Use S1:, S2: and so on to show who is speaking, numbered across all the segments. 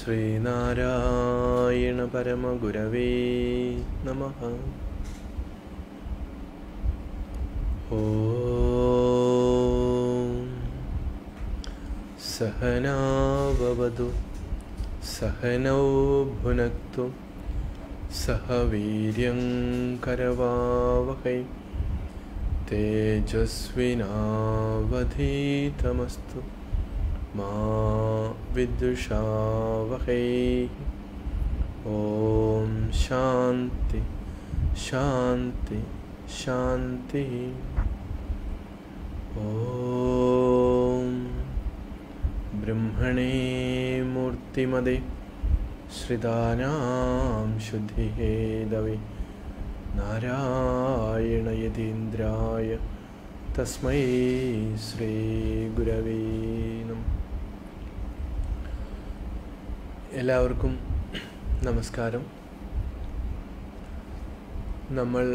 S1: ശ്രീനാരായണപരമഗുരവേ നമ ഓം സഹനാവവതു സഹനൗ ഭുനക്തു സഹ വീര്യം കരവാവഹൈ തേജസ്വിനാവധീതമസ്തു മാ വിദ്വിഷാവഹൈ ഓം ശാന്തി ശാന്തി ശാന്തി ഓം ബ്രഹ്മണേ മൂർത്തിമതേ ശ്രിതാനാം ശുദ്ധിഹേതവേ നാരായണയതീന്ദ്രായ തസ്മൈ ശ്രീഗുരവേ നമ എല്ലാവർക്കും നമസ്കാരം നമ്മൾ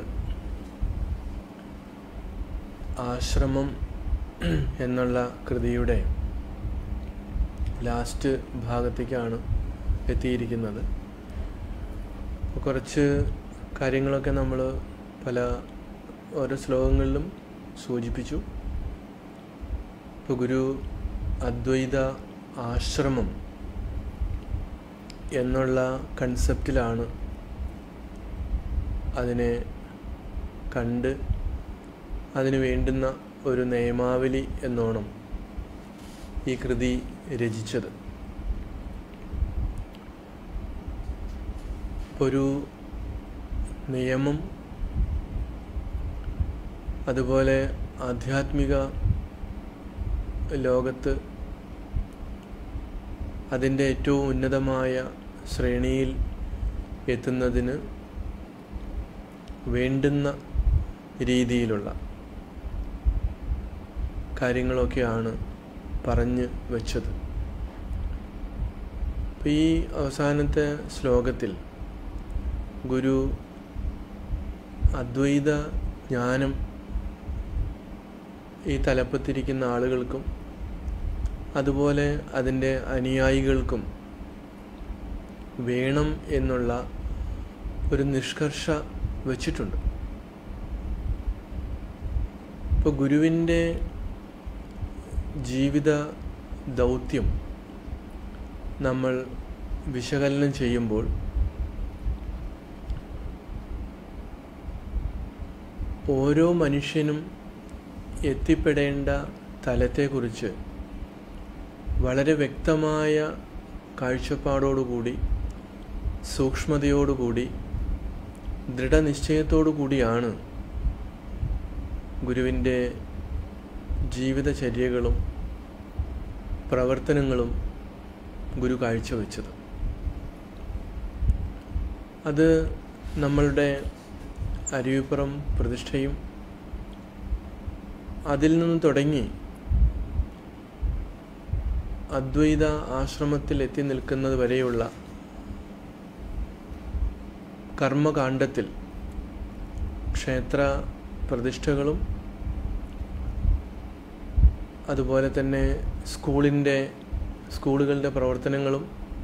S1: ആശ്രമം എന്നുള്ള കൃതിയുടെ ലാസ്റ്റ് ഭാഗത്തേക്കാണ് എത്തിയിരിക്കുന്നത് അപ്പോൾ കുറച്ച് കാര്യങ്ങളൊക്കെ നമ്മൾ പല ഓരോ ശ്ലോകങ്ങളിലും സൂചിപ്പിച്ചു ഇപ്പോൾ ഗുരു അദ്വൈത ആശ്രമം എന്നുള്ള കൺസെപ്റ്റിലാണ് അതിനെ കണ്ട് അതിന് വേണ്ടുന്ന ഒരു നിയമാവലി എന്നോണം ഈ കൃതി രചിച്ചത് ഒരു നിയമം അതുപോലെ ആധ്യാത്മിക ലോകത്ത് അതിൻ്റെ ഏറ്റവും ഉന്നതമായ ശ്രേണിയിൽ എത്തുന്നതിന് വേണ്ടുന്ന രീതിയിലുള്ള കാര്യങ്ങളൊക്കെയാണ് പറഞ്ഞ് വെച്ചത് അപ്പോൾ ഈ അവസാനത്തെ ശ്ലോകത്തിൽ ഗുരു അദ്വൈത ജ്ഞാനം ഈ തലപ്പത്തിരിക്കുന്ന ആളുകൾക്കും അതുപോലെ അതിൻ്റെ അനുയായികൾക്കും വേണം എന്നുള്ള ഒരു നിഷ്കർഷ വച്ചിട്ടുണ്ട് ഇപ്പോൾ ഗുരുവിൻ്റെ ജീവിത ദൗത്യം നമ്മൾ വിശകലനം ചെയ്യുമ്പോൾ ഓരോ മനുഷ്യനും എത്തിപ്പെടേണ്ട തലത്തെക്കുറിച്ച് വളരെ വ്യക്തമായ കാഴ്ചപ്പാടോടുകൂടി സൂക്ഷ്മതയോടുകൂടി ദൃഢനിശ്ചയത്തോടു കൂടിയാണ് ഗുരുവിൻ്റെ ജീവിതചര്യകളും പ്രവർത്തനങ്ങളും ഗുരു കാഴ്ചവെച്ചത് അത് നമ്മളുടെ അരുവിപ്പുറം പ്രതിഷ്ഠയും അതിൽ നിന്ന് തുടങ്ങി അദ്വൈത ആശ്രമത്തിൽ എത്തി നിൽക്കുന്നത് വരെയുള്ള കർമ്മകാണ്ഡത്തിൽ ക്ഷേത്ര പ്രതിഷ്ഠകളും അതുപോലെ തന്നെ സ്കൂളിൻ്റെ സ്കൂളുകളുടെ പ്രവർത്തനങ്ങളും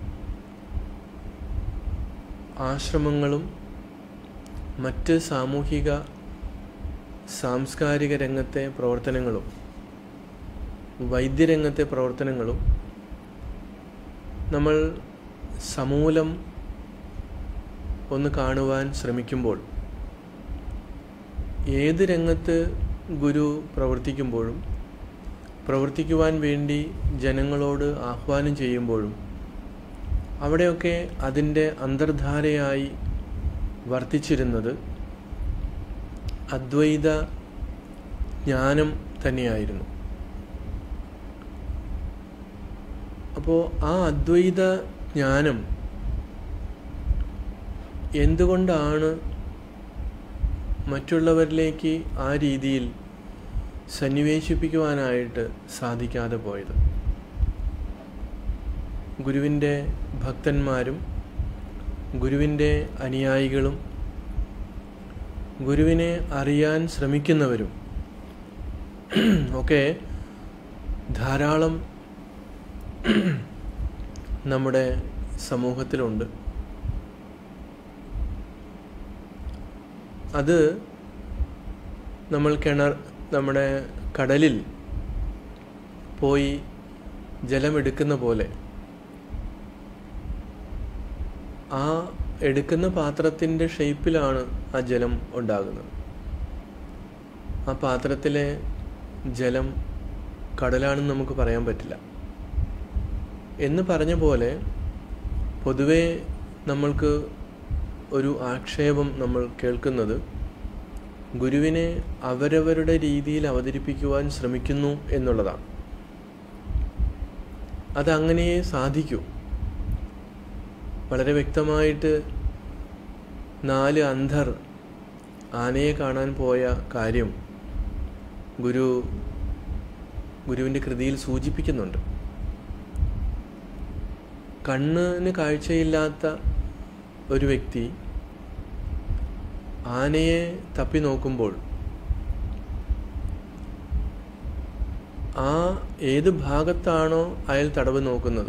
S1: ആശ്രമങ്ങളും മറ്റ് സാമൂഹിക സാംസ്കാരിക രംഗത്തെ പ്രവർത്തനങ്ങളും വൈദ്യരംഗത്തെ പ്രവർത്തനങ്ങളും നമ്മൾ സമൂലം ഒന്ന് കാണുവാൻ ശ്രമിക്കുമ്പോൾ ഏത് രംഗത്ത് ഗുരു പ്രവർത്തിക്കുമ്പോഴും പ്രവർത്തിക്കുവാൻ വേണ്ടി ജനങ്ങളോട് ആഹ്വാനം ചെയ്യുമ്പോഴും അവിടെയൊക്കെ അതിൻ്റെ അന്തർധാരയായി വർത്തിച്ചിരുന്നത് അദ്വൈത ജ്ഞാനം തന്നെയായിരുന്നു അപ്പോൾ ആ അദ്വൈത ജ്ഞാനം എന്തുകൊണ്ടാണ് മറ്റുള്ളവരിലേക്ക് ആ രീതിയിൽ സന്നിവേശിപ്പിക്കുവാനായിട്ട് സാധിക്കാതെ പോയത് ഗുരുവിൻ്റെ ഭക്തന്മാരും ഗുരുവിൻ്റെ അനുയായികളും ഗുരുവിനെ അറിയാൻ ശ്രമിക്കുന്നവരും ഒക്കെ ധാരാളം നമ്മുടെ സമൂഹത്തിലുണ്ട് അത് നമ്മൾ കിണർ നമ്മുടെ കടലിൽ പോയി ജലമെടുക്കുന്ന പോലെ ആ എടുക്കുന്ന പാത്രത്തിൻ്റെ ഷേപ്പിലാണ് ആ ജലം ഉണ്ടാകുന്നത് ആ പാത്രത്തിലെ ജലം കടലാണെന്ന് നമുക്ക് പറയാൻ പറ്റില്ല എന്ന് പറഞ്ഞ പോലെ പൊതുവേ നമ്മൾക്ക് ഒരു ആക്ഷേപം നമ്മൾ കേൾക്കുന്നത് ഗുരുവിനെ അവരവരുടെ രീതിയിൽ അവതരിപ്പിക്കുവാൻ ശ്രമിക്കുന്നു എന്നുള്ളതാണ് അതങ്ങനെയേ സാധിക്കൂ വളരെ വ്യക്തമായിട്ട് നാല് അന്ധർ ആനയെ കാണാൻ പോയ കാര്യം ഗുരു ഗുരുവിൻ്റെ കൃതിയിൽ സൂചിപ്പിക്കുന്നുണ്ട് കണ്ണിന് കാഴ്ചയില്ലാത്ത ഒരു വ്യക്തി ആനയെ തപ്പി നോക്കുമ്പോൾ ആ ഏത് ഭാഗത്താണോ അയാൾ തടവ് നോക്കുന്നത്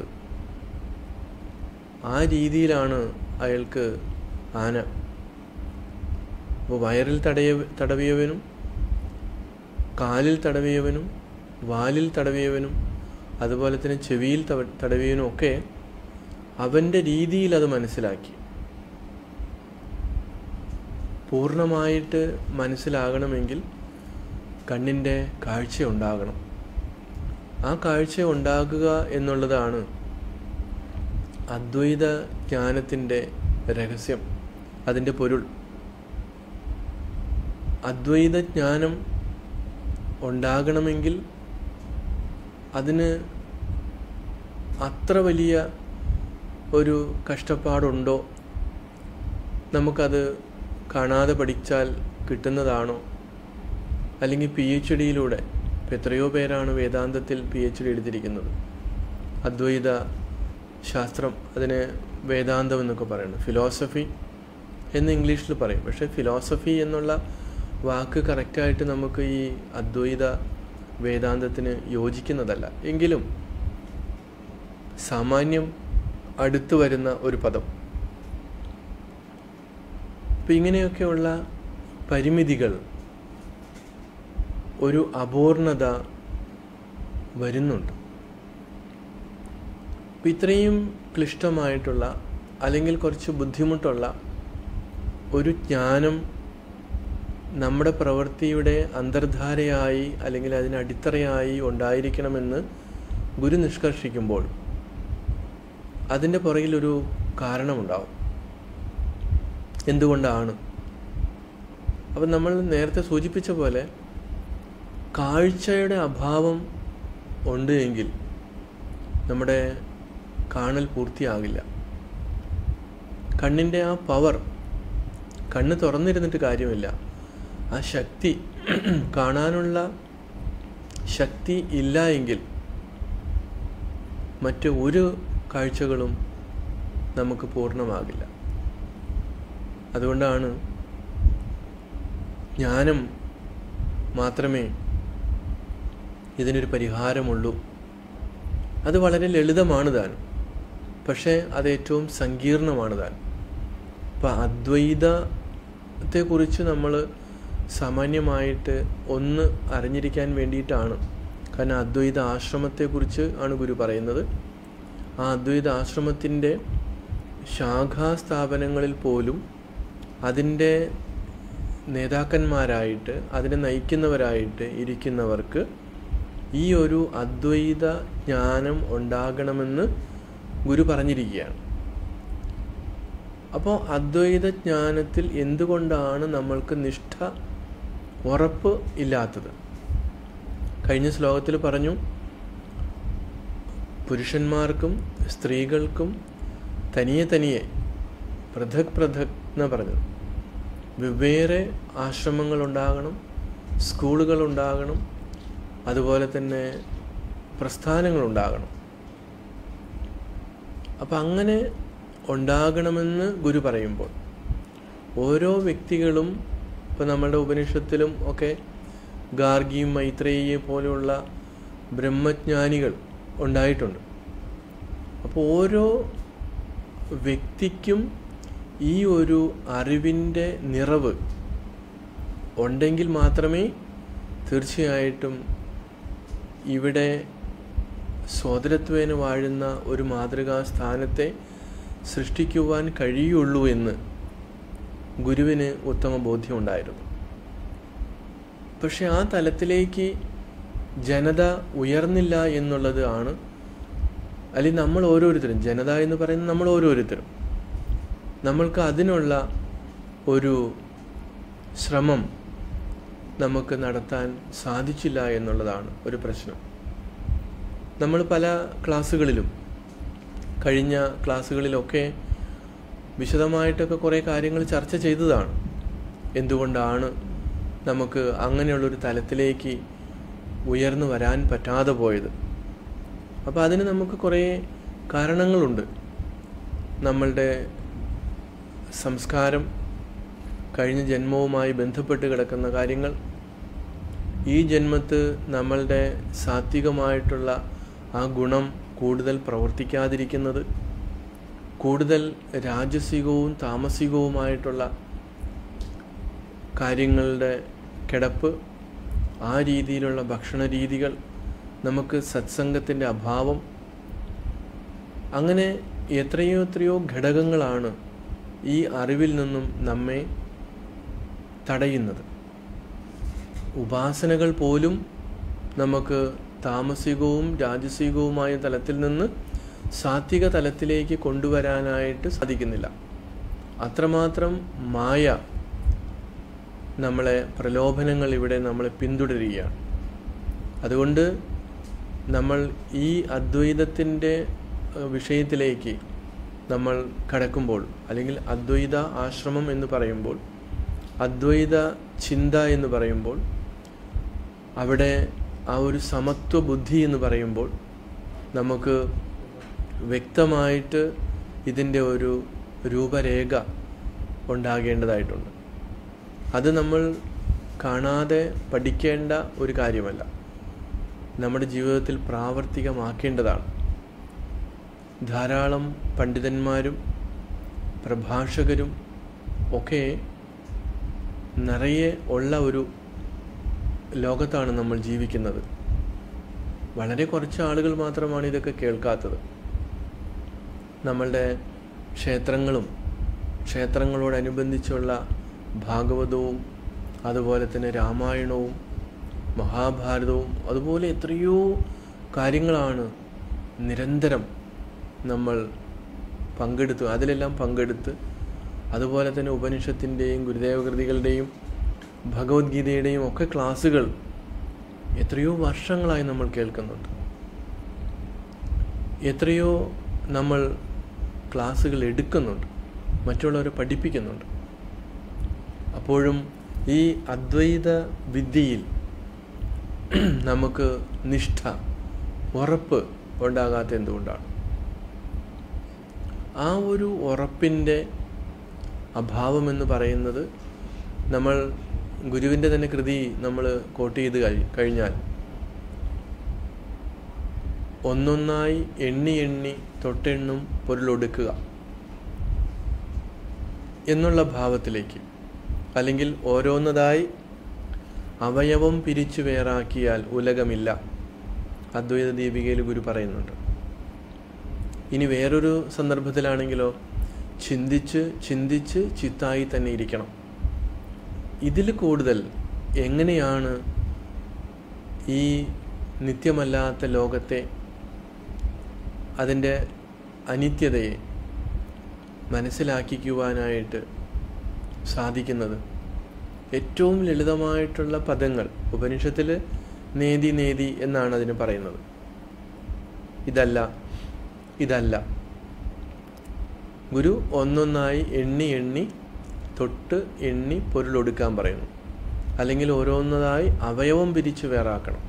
S1: ആ രീതിയിലാണ് അയാൾക്ക് ആന അപ്പോൾ വയറിൽ തടയ തടവിയവനും കാലിൽ തടവിയവനും വാലിൽ തടവിയവനും അതുപോലെ തന്നെ ചെവിയിൽ തടവിയവനും ഒക്കെ അവൻ്റെ രീതിയിൽ അത് മനസ്സിലാക്കി പൂർണ്ണമായിട്ട് മനസ്സിലാകണമെങ്കിൽ കണ്ണിൻ്റെ കാഴ്ച ഉണ്ടാകണം ആ കാഴ്ച ഉണ്ടാകുക എന്നുള്ളതാണ് അദ്വൈത ജ്ഞാനത്തിൻ്റെ രഹസ്യം അതിൻ്റെ പൊരുൾ അദ്വൈത ജ്ഞാനം ഉണ്ടാകണമെങ്കിൽ അതിന് അത്ര വലിയ ഒരു കഷ്ടപ്പാടുണ്ടോ നമുക്കത് കാണാതെ പഠിച്ചാൽ കിട്ടുന്നതാണോ അല്ലെങ്കിൽ പി എച്ച് ഡിയിലൂടെ ഇപ്പം എത്രയോ പേരാണ് വേദാന്തത്തിൽ പി എച്ച് ഡി എടുത്തിരിക്കുന്നത് അദ്വൈത ശാസ്ത്രം അതിന് വേദാന്തം എന്നൊക്കെ പറയുന്നത് ഫിലോസഫി എന്ന് ഇംഗ്ലീഷിൽ പറയും പക്ഷേ ഫിലോസഫി എന്നുള്ള വാക്ക് കറക്റ്റായിട്ട് നമുക്ക് ഈ അദ്വൈത വേദാന്തത്തിന് യോജിക്കുന്നതല്ല എങ്കിലും സാമാന്യം അടുത്തു വരുന്ന ഒരു പദം അപ്പം ഇങ്ങനെയൊക്കെയുള്ള പരിമിതികൾ ഒരു അപൂർണത വരുന്നുണ്ട് അപ്പം ഇത്രയും ക്ലിഷ്ടമായിട്ടുള്ള അല്ലെങ്കിൽ കുറച്ച് ബുദ്ധിമുട്ടുള്ള ഒരു ജ്ഞാനം നമ്മുടെ പ്രവൃത്തിയുടെ അന്തർധാരയായി അല്ലെങ്കിൽ അതിന് അടിത്തറയായി ഉണ്ടായിരിക്കണമെന്ന് ഗുരു നിഷ്കർഷിക്കുമ്പോൾ അതിൻ്റെ പുറകിലൊരു കാരണമുണ്ടാവും എന്തുകൊണ്ടാണ് അപ്പം നമ്മൾ നേരത്തെ സൂചിപ്പിച്ച പോലെ കാഴ്ചയുടെ അഭാവം ഉണ്ട് എങ്കിൽ നമ്മുടെ കാണൽ പൂർത്തിയാകില്ല കണ്ണിൻ്റെ ആ പവർ കണ്ണ് തുറന്നിരുന്നിട്ട് കാര്യമില്ല ആ ശക്തി കാണാനുള്ള ശക്തി ഇല്ല എങ്കിൽ മറ്റ് ഒരു കാഴ്ചകളും നമുക്ക് പൂർണ്ണമാകില്ല അതുകൊണ്ടാണ് ജ്ഞാനം മാത്രമേ ഇതിനൊരു പരിഹാരമുള്ളൂ അത് വളരെ ലളിതമാണ് താൻ പക്ഷേ അത് ഏറ്റവും സങ്കീർണമാണ് താൻ അപ്പം അദ്വൈതത്തെക്കുറിച്ച് നമ്മൾ സാമാന്യമായിട്ട് ഒന്ന് അറിഞ്ഞിരിക്കാൻ വേണ്ടിയിട്ടാണ് കാരണം അദ്വൈത ആശ്രമത്തെക്കുറിച്ച് ആണ് ഗുരു പറയുന്നത് ആ അദ്വൈത ആശ്രമത്തിൻ്റെ ശാഖാസ്ഥാപനങ്ങളിൽ പോലും അതിൻ്റെ നേതാക്കന്മാരായിട്ട് അതിനെ നയിക്കുന്നവരായിട്ട് ഇരിക്കുന്നവർക്ക് ഈ ഒരു അദ്വൈത ജ്ഞാനം ഉണ്ടാകണമെന്ന് ഗുരു പറഞ്ഞിരിക്കുകയാണ് അപ്പോൾ അദ്വൈത ജ്ഞാനത്തിൽ എന്തുകൊണ്ടാണ് നമ്മൾക്ക് നിഷ്ഠ ഉറപ്പ് ഇല്ലാത്തത് കഴിഞ്ഞ ശ്ലോകത്തിൽ പറഞ്ഞു പുരുഷന്മാർക്കും സ്ത്രീകൾക്കും തനിയെ തനിയെ പൃഥക് പൃഥക് എന്ന് പറഞ്ഞത് വെവ്വേറെ ആശ്രമങ്ങൾ ഉണ്ടാകണം സ്കൂളുകൾ ഉണ്ടാകണം അതുപോലെ തന്നെ പ്രസ്ഥാനങ്ങൾ ഉണ്ടാകണം അപ്പം അങ്ങനെ ഉണ്ടാകണമെന്ന് ഗുരു പറയുമ്പോൾ ഓരോ വ്യക്തികളും ഇപ്പോൾ നമ്മളുടെ ഉപനിഷത്തിലും ഒക്കെ ഗാർഗിയും മൈത്രേയെ പോലെയുള്ള ബ്രഹ്മജ്ഞാനികൾ ഉണ്ടായിട്ടുണ്ട് അപ്പോൾ ഓരോ വ്യക്തിക്കും ഈ ഒരു അറിവിൻ്റെ നിറവ് ഉണ്ടെങ്കിൽ മാത്രമേ തീർച്ചയായിട്ടും ഇവിടെ സോദരത്വേന വാഴുന്ന ഒരു മാതൃകാ സ്ഥാനത്തെ സൃഷ്ടിക്കുവാൻ കഴിയുള്ളൂ എന്ന് ഗുരുവിന് ഉത്തമ ബോധ്യമുണ്ടായിരുന്നു പക്ഷെ ആ തലത്തിലേക്ക് ജനത ഉയർന്നില്ല എന്നുള്ളത് ആണ് അല്ലെങ്കിൽ നമ്മൾ ഓരോരുത്തരും ജനത എന്ന് പറയുന്നത് നമ്മൾ ഓരോരുത്തരും നമ്മൾക്ക് അതിനുള്ള ഒരു ശ്രമം നമുക്ക് നടത്താൻ സാധിച്ചില്ല എന്നുള്ളതാണ് ഒരു പ്രശ്നം നമ്മൾ പല ക്ലാസ്സുകളിലും കഴിഞ്ഞ ക്ലാസ്സുകളിലൊക്കെ വിശദമായിട്ടൊക്കെ കുറേ കാര്യങ്ങൾ ചർച്ച ചെയ്തതാണ് എന്തുകൊണ്ടാണ് നമുക്ക് അങ്ങനെയുള്ളൊരു തലത്തിലേക്ക് ഉയർന്നു വരാൻ പറ്റാതെ പോയത് അപ്പോൾ അതിന് നമുക്ക് കുറേ കാരണങ്ങളുണ്ട് നമ്മളുടെ സംസ്കാരം കഴിഞ്ഞ ജന്മവുമായി ബന്ധപ്പെട്ട് കിടക്കുന്ന കാര്യങ്ങൾ ഈ ജന്മത്ത് നമ്മളുടെ സാത്വികമായിട്ടുള്ള ആ ഗുണം കൂടുതൽ പ്രവർത്തിക്കാതിരിക്കുന്നത് കൂടുതൽ രാജസികവും താമസികവുമായിട്ടുള്ള കാര്യങ്ങളുടെ കിടപ്പ് ആ രീതിയിലുള്ള ഭക്ഷണ രീതികൾ നമുക്ക് സത്സംഗത്തിൻ്റെ അഭാവം അങ്ങനെ എത്രയോ എത്രയോ ഘടകങ്ങളാണ് ഈ അറിവിൽ നിന്നും നമ്മെ തടയുന്നത് ഉപാസനകൾ പോലും നമുക്ക് താമസികവും രാജസികവുമായ തലത്തിൽ നിന്ന് സാത്വിക തലത്തിലേക്ക് കൊണ്ടുവരാനായിട്ട് സാധിക്കുന്നില്ല അത്രമാത്രം മായ നമ്മളെ പ്രലോഭനങ്ങൾ ഇവിടെ നമ്മളെ പിന്തുടരുകയാണ് അതുകൊണ്ട് നമ്മൾ ഈ അദ്വൈതത്തിൻ്റെ വിഷയത്തിലേക്ക് നമ്മൾ കടക്കുമ്പോൾ അല്ലെങ്കിൽ അദ്വൈത ആശ്രമം എന്ന് പറയുമ്പോൾ അദ്വൈത ചിന്ത എന്ന് പറയുമ്പോൾ അവിടെ ആ ഒരു സമത്വ ബുദ്ധി എന്ന് പറയുമ്പോൾ നമുക്ക് വ്യക്തമായിട്ട് ഇതിൻ്റെ ഒരു രൂപരേഖ ഉണ്ടാകേണ്ടതായിട്ടുണ്ട് അത് നമ്മൾ കാണാതെ പഠിക്കേണ്ട ഒരു കാര്യമല്ല നമ്മുടെ ജീവിതത്തിൽ പ്രാവർത്തികമാക്കേണ്ടതാണ് ധാരാളം പണ്ഡിതന്മാരും പ്രഭാഷകരും ഒക്കെ നിറയെ ഉള്ള ഒരു ലോകത്താണ് നമ്മൾ ജീവിക്കുന്നത് വളരെ കുറച്ച് ആളുകൾ മാത്രമാണ് ഇതൊക്കെ കേൾക്കാത്തത് നമ്മളുടെ ക്ഷേത്രങ്ങളും ക്ഷേത്രങ്ങളോടനുബന്ധിച്ചുള്ള ഭാഗവതവും അതുപോലെ തന്നെ രാമായണവും മഹാഭാരതവും അതുപോലെ എത്രയോ കാര്യങ്ങളാണ് നിരന്തരം നമ്മൾ പങ്കെടുത്ത് അതിലെല്ലാം പങ്കെടുത്ത് അതുപോലെ തന്നെ ഉപനിഷത്തിൻ്റെയും ഗുരുദേവകൃതികളുടെയും ഭഗവത്ഗീതയുടെയും ഒക്കെ ക്ലാസ്സുകൾ എത്രയോ വർഷങ്ങളായി നമ്മൾ കേൾക്കുന്നുണ്ട് എത്രയോ നമ്മൾ ക്ലാസ്സുകൾ എടുക്കുന്നുണ്ട് മറ്റുള്ളവരെ പഠിപ്പിക്കുന്നുണ്ട് അപ്പോഴും ഈ അദ്വൈത വിദ്യയിൽ നമുക്ക് നിഷ്ഠ ഉറപ്പ് ഉണ്ടാകാത്ത എന്തുകൊണ്ടാണ് ആ ഒരു ഉറപ്പിൻ്റെ അഭാവമെന്ന് പറയുന്നത് നമ്മൾ ഗുരുവിൻ്റെ തന്നെ കൃതി നമ്മൾ കോട്ട് ചെയ്ത് കഴി കഴിഞ്ഞാൽ ഒന്നൊന്നായി എണ്ണി എണ്ണി തൊട്ടെണ്ണും പൊരുളൊടുക്കുക എന്നുള്ള ഭാവത്തിലേക്ക് അല്ലെങ്കിൽ ഓരോന്നതായി അവയവം പിരിച്ചു വേറാക്കിയാൽ ഉലകമില്ല അദ്വൈത ദീപികയിൽ ഗുരു പറയുന്നുണ്ട് ഇനി വേറൊരു സന്ദർഭത്തിലാണെങ്കിലോ ചിന്തിച്ച് ചിന്തിച്ച് ചിത്തായി തന്നെ ഇരിക്കണം ഇതിൽ കൂടുതൽ എങ്ങനെയാണ് ഈ നിത്യമല്ലാത്ത ലോകത്തെ അതിൻ്റെ അനിത്യതയെ മനസ്സിലാക്കിക്കുവാനായിട്ട് സാധിക്കുന്നത് ഏറ്റവും ലളിതമായിട്ടുള്ള പദങ്ങൾ ഉപനിഷത്തിൽ നേതി നേതി എന്നാണ് അതിന് പറയുന്നത് ഇതല്ല ഇതല്ല ഗുരു ഒന്നൊന്നായി എണ്ണി എണ്ണി തൊട്ട് എണ്ണി പൊരുളൊടുക്കാൻ പറയുന്നു അല്ലെങ്കിൽ ഓരോന്നതായി അവയവം പിരിച്ചു വേറാക്കണം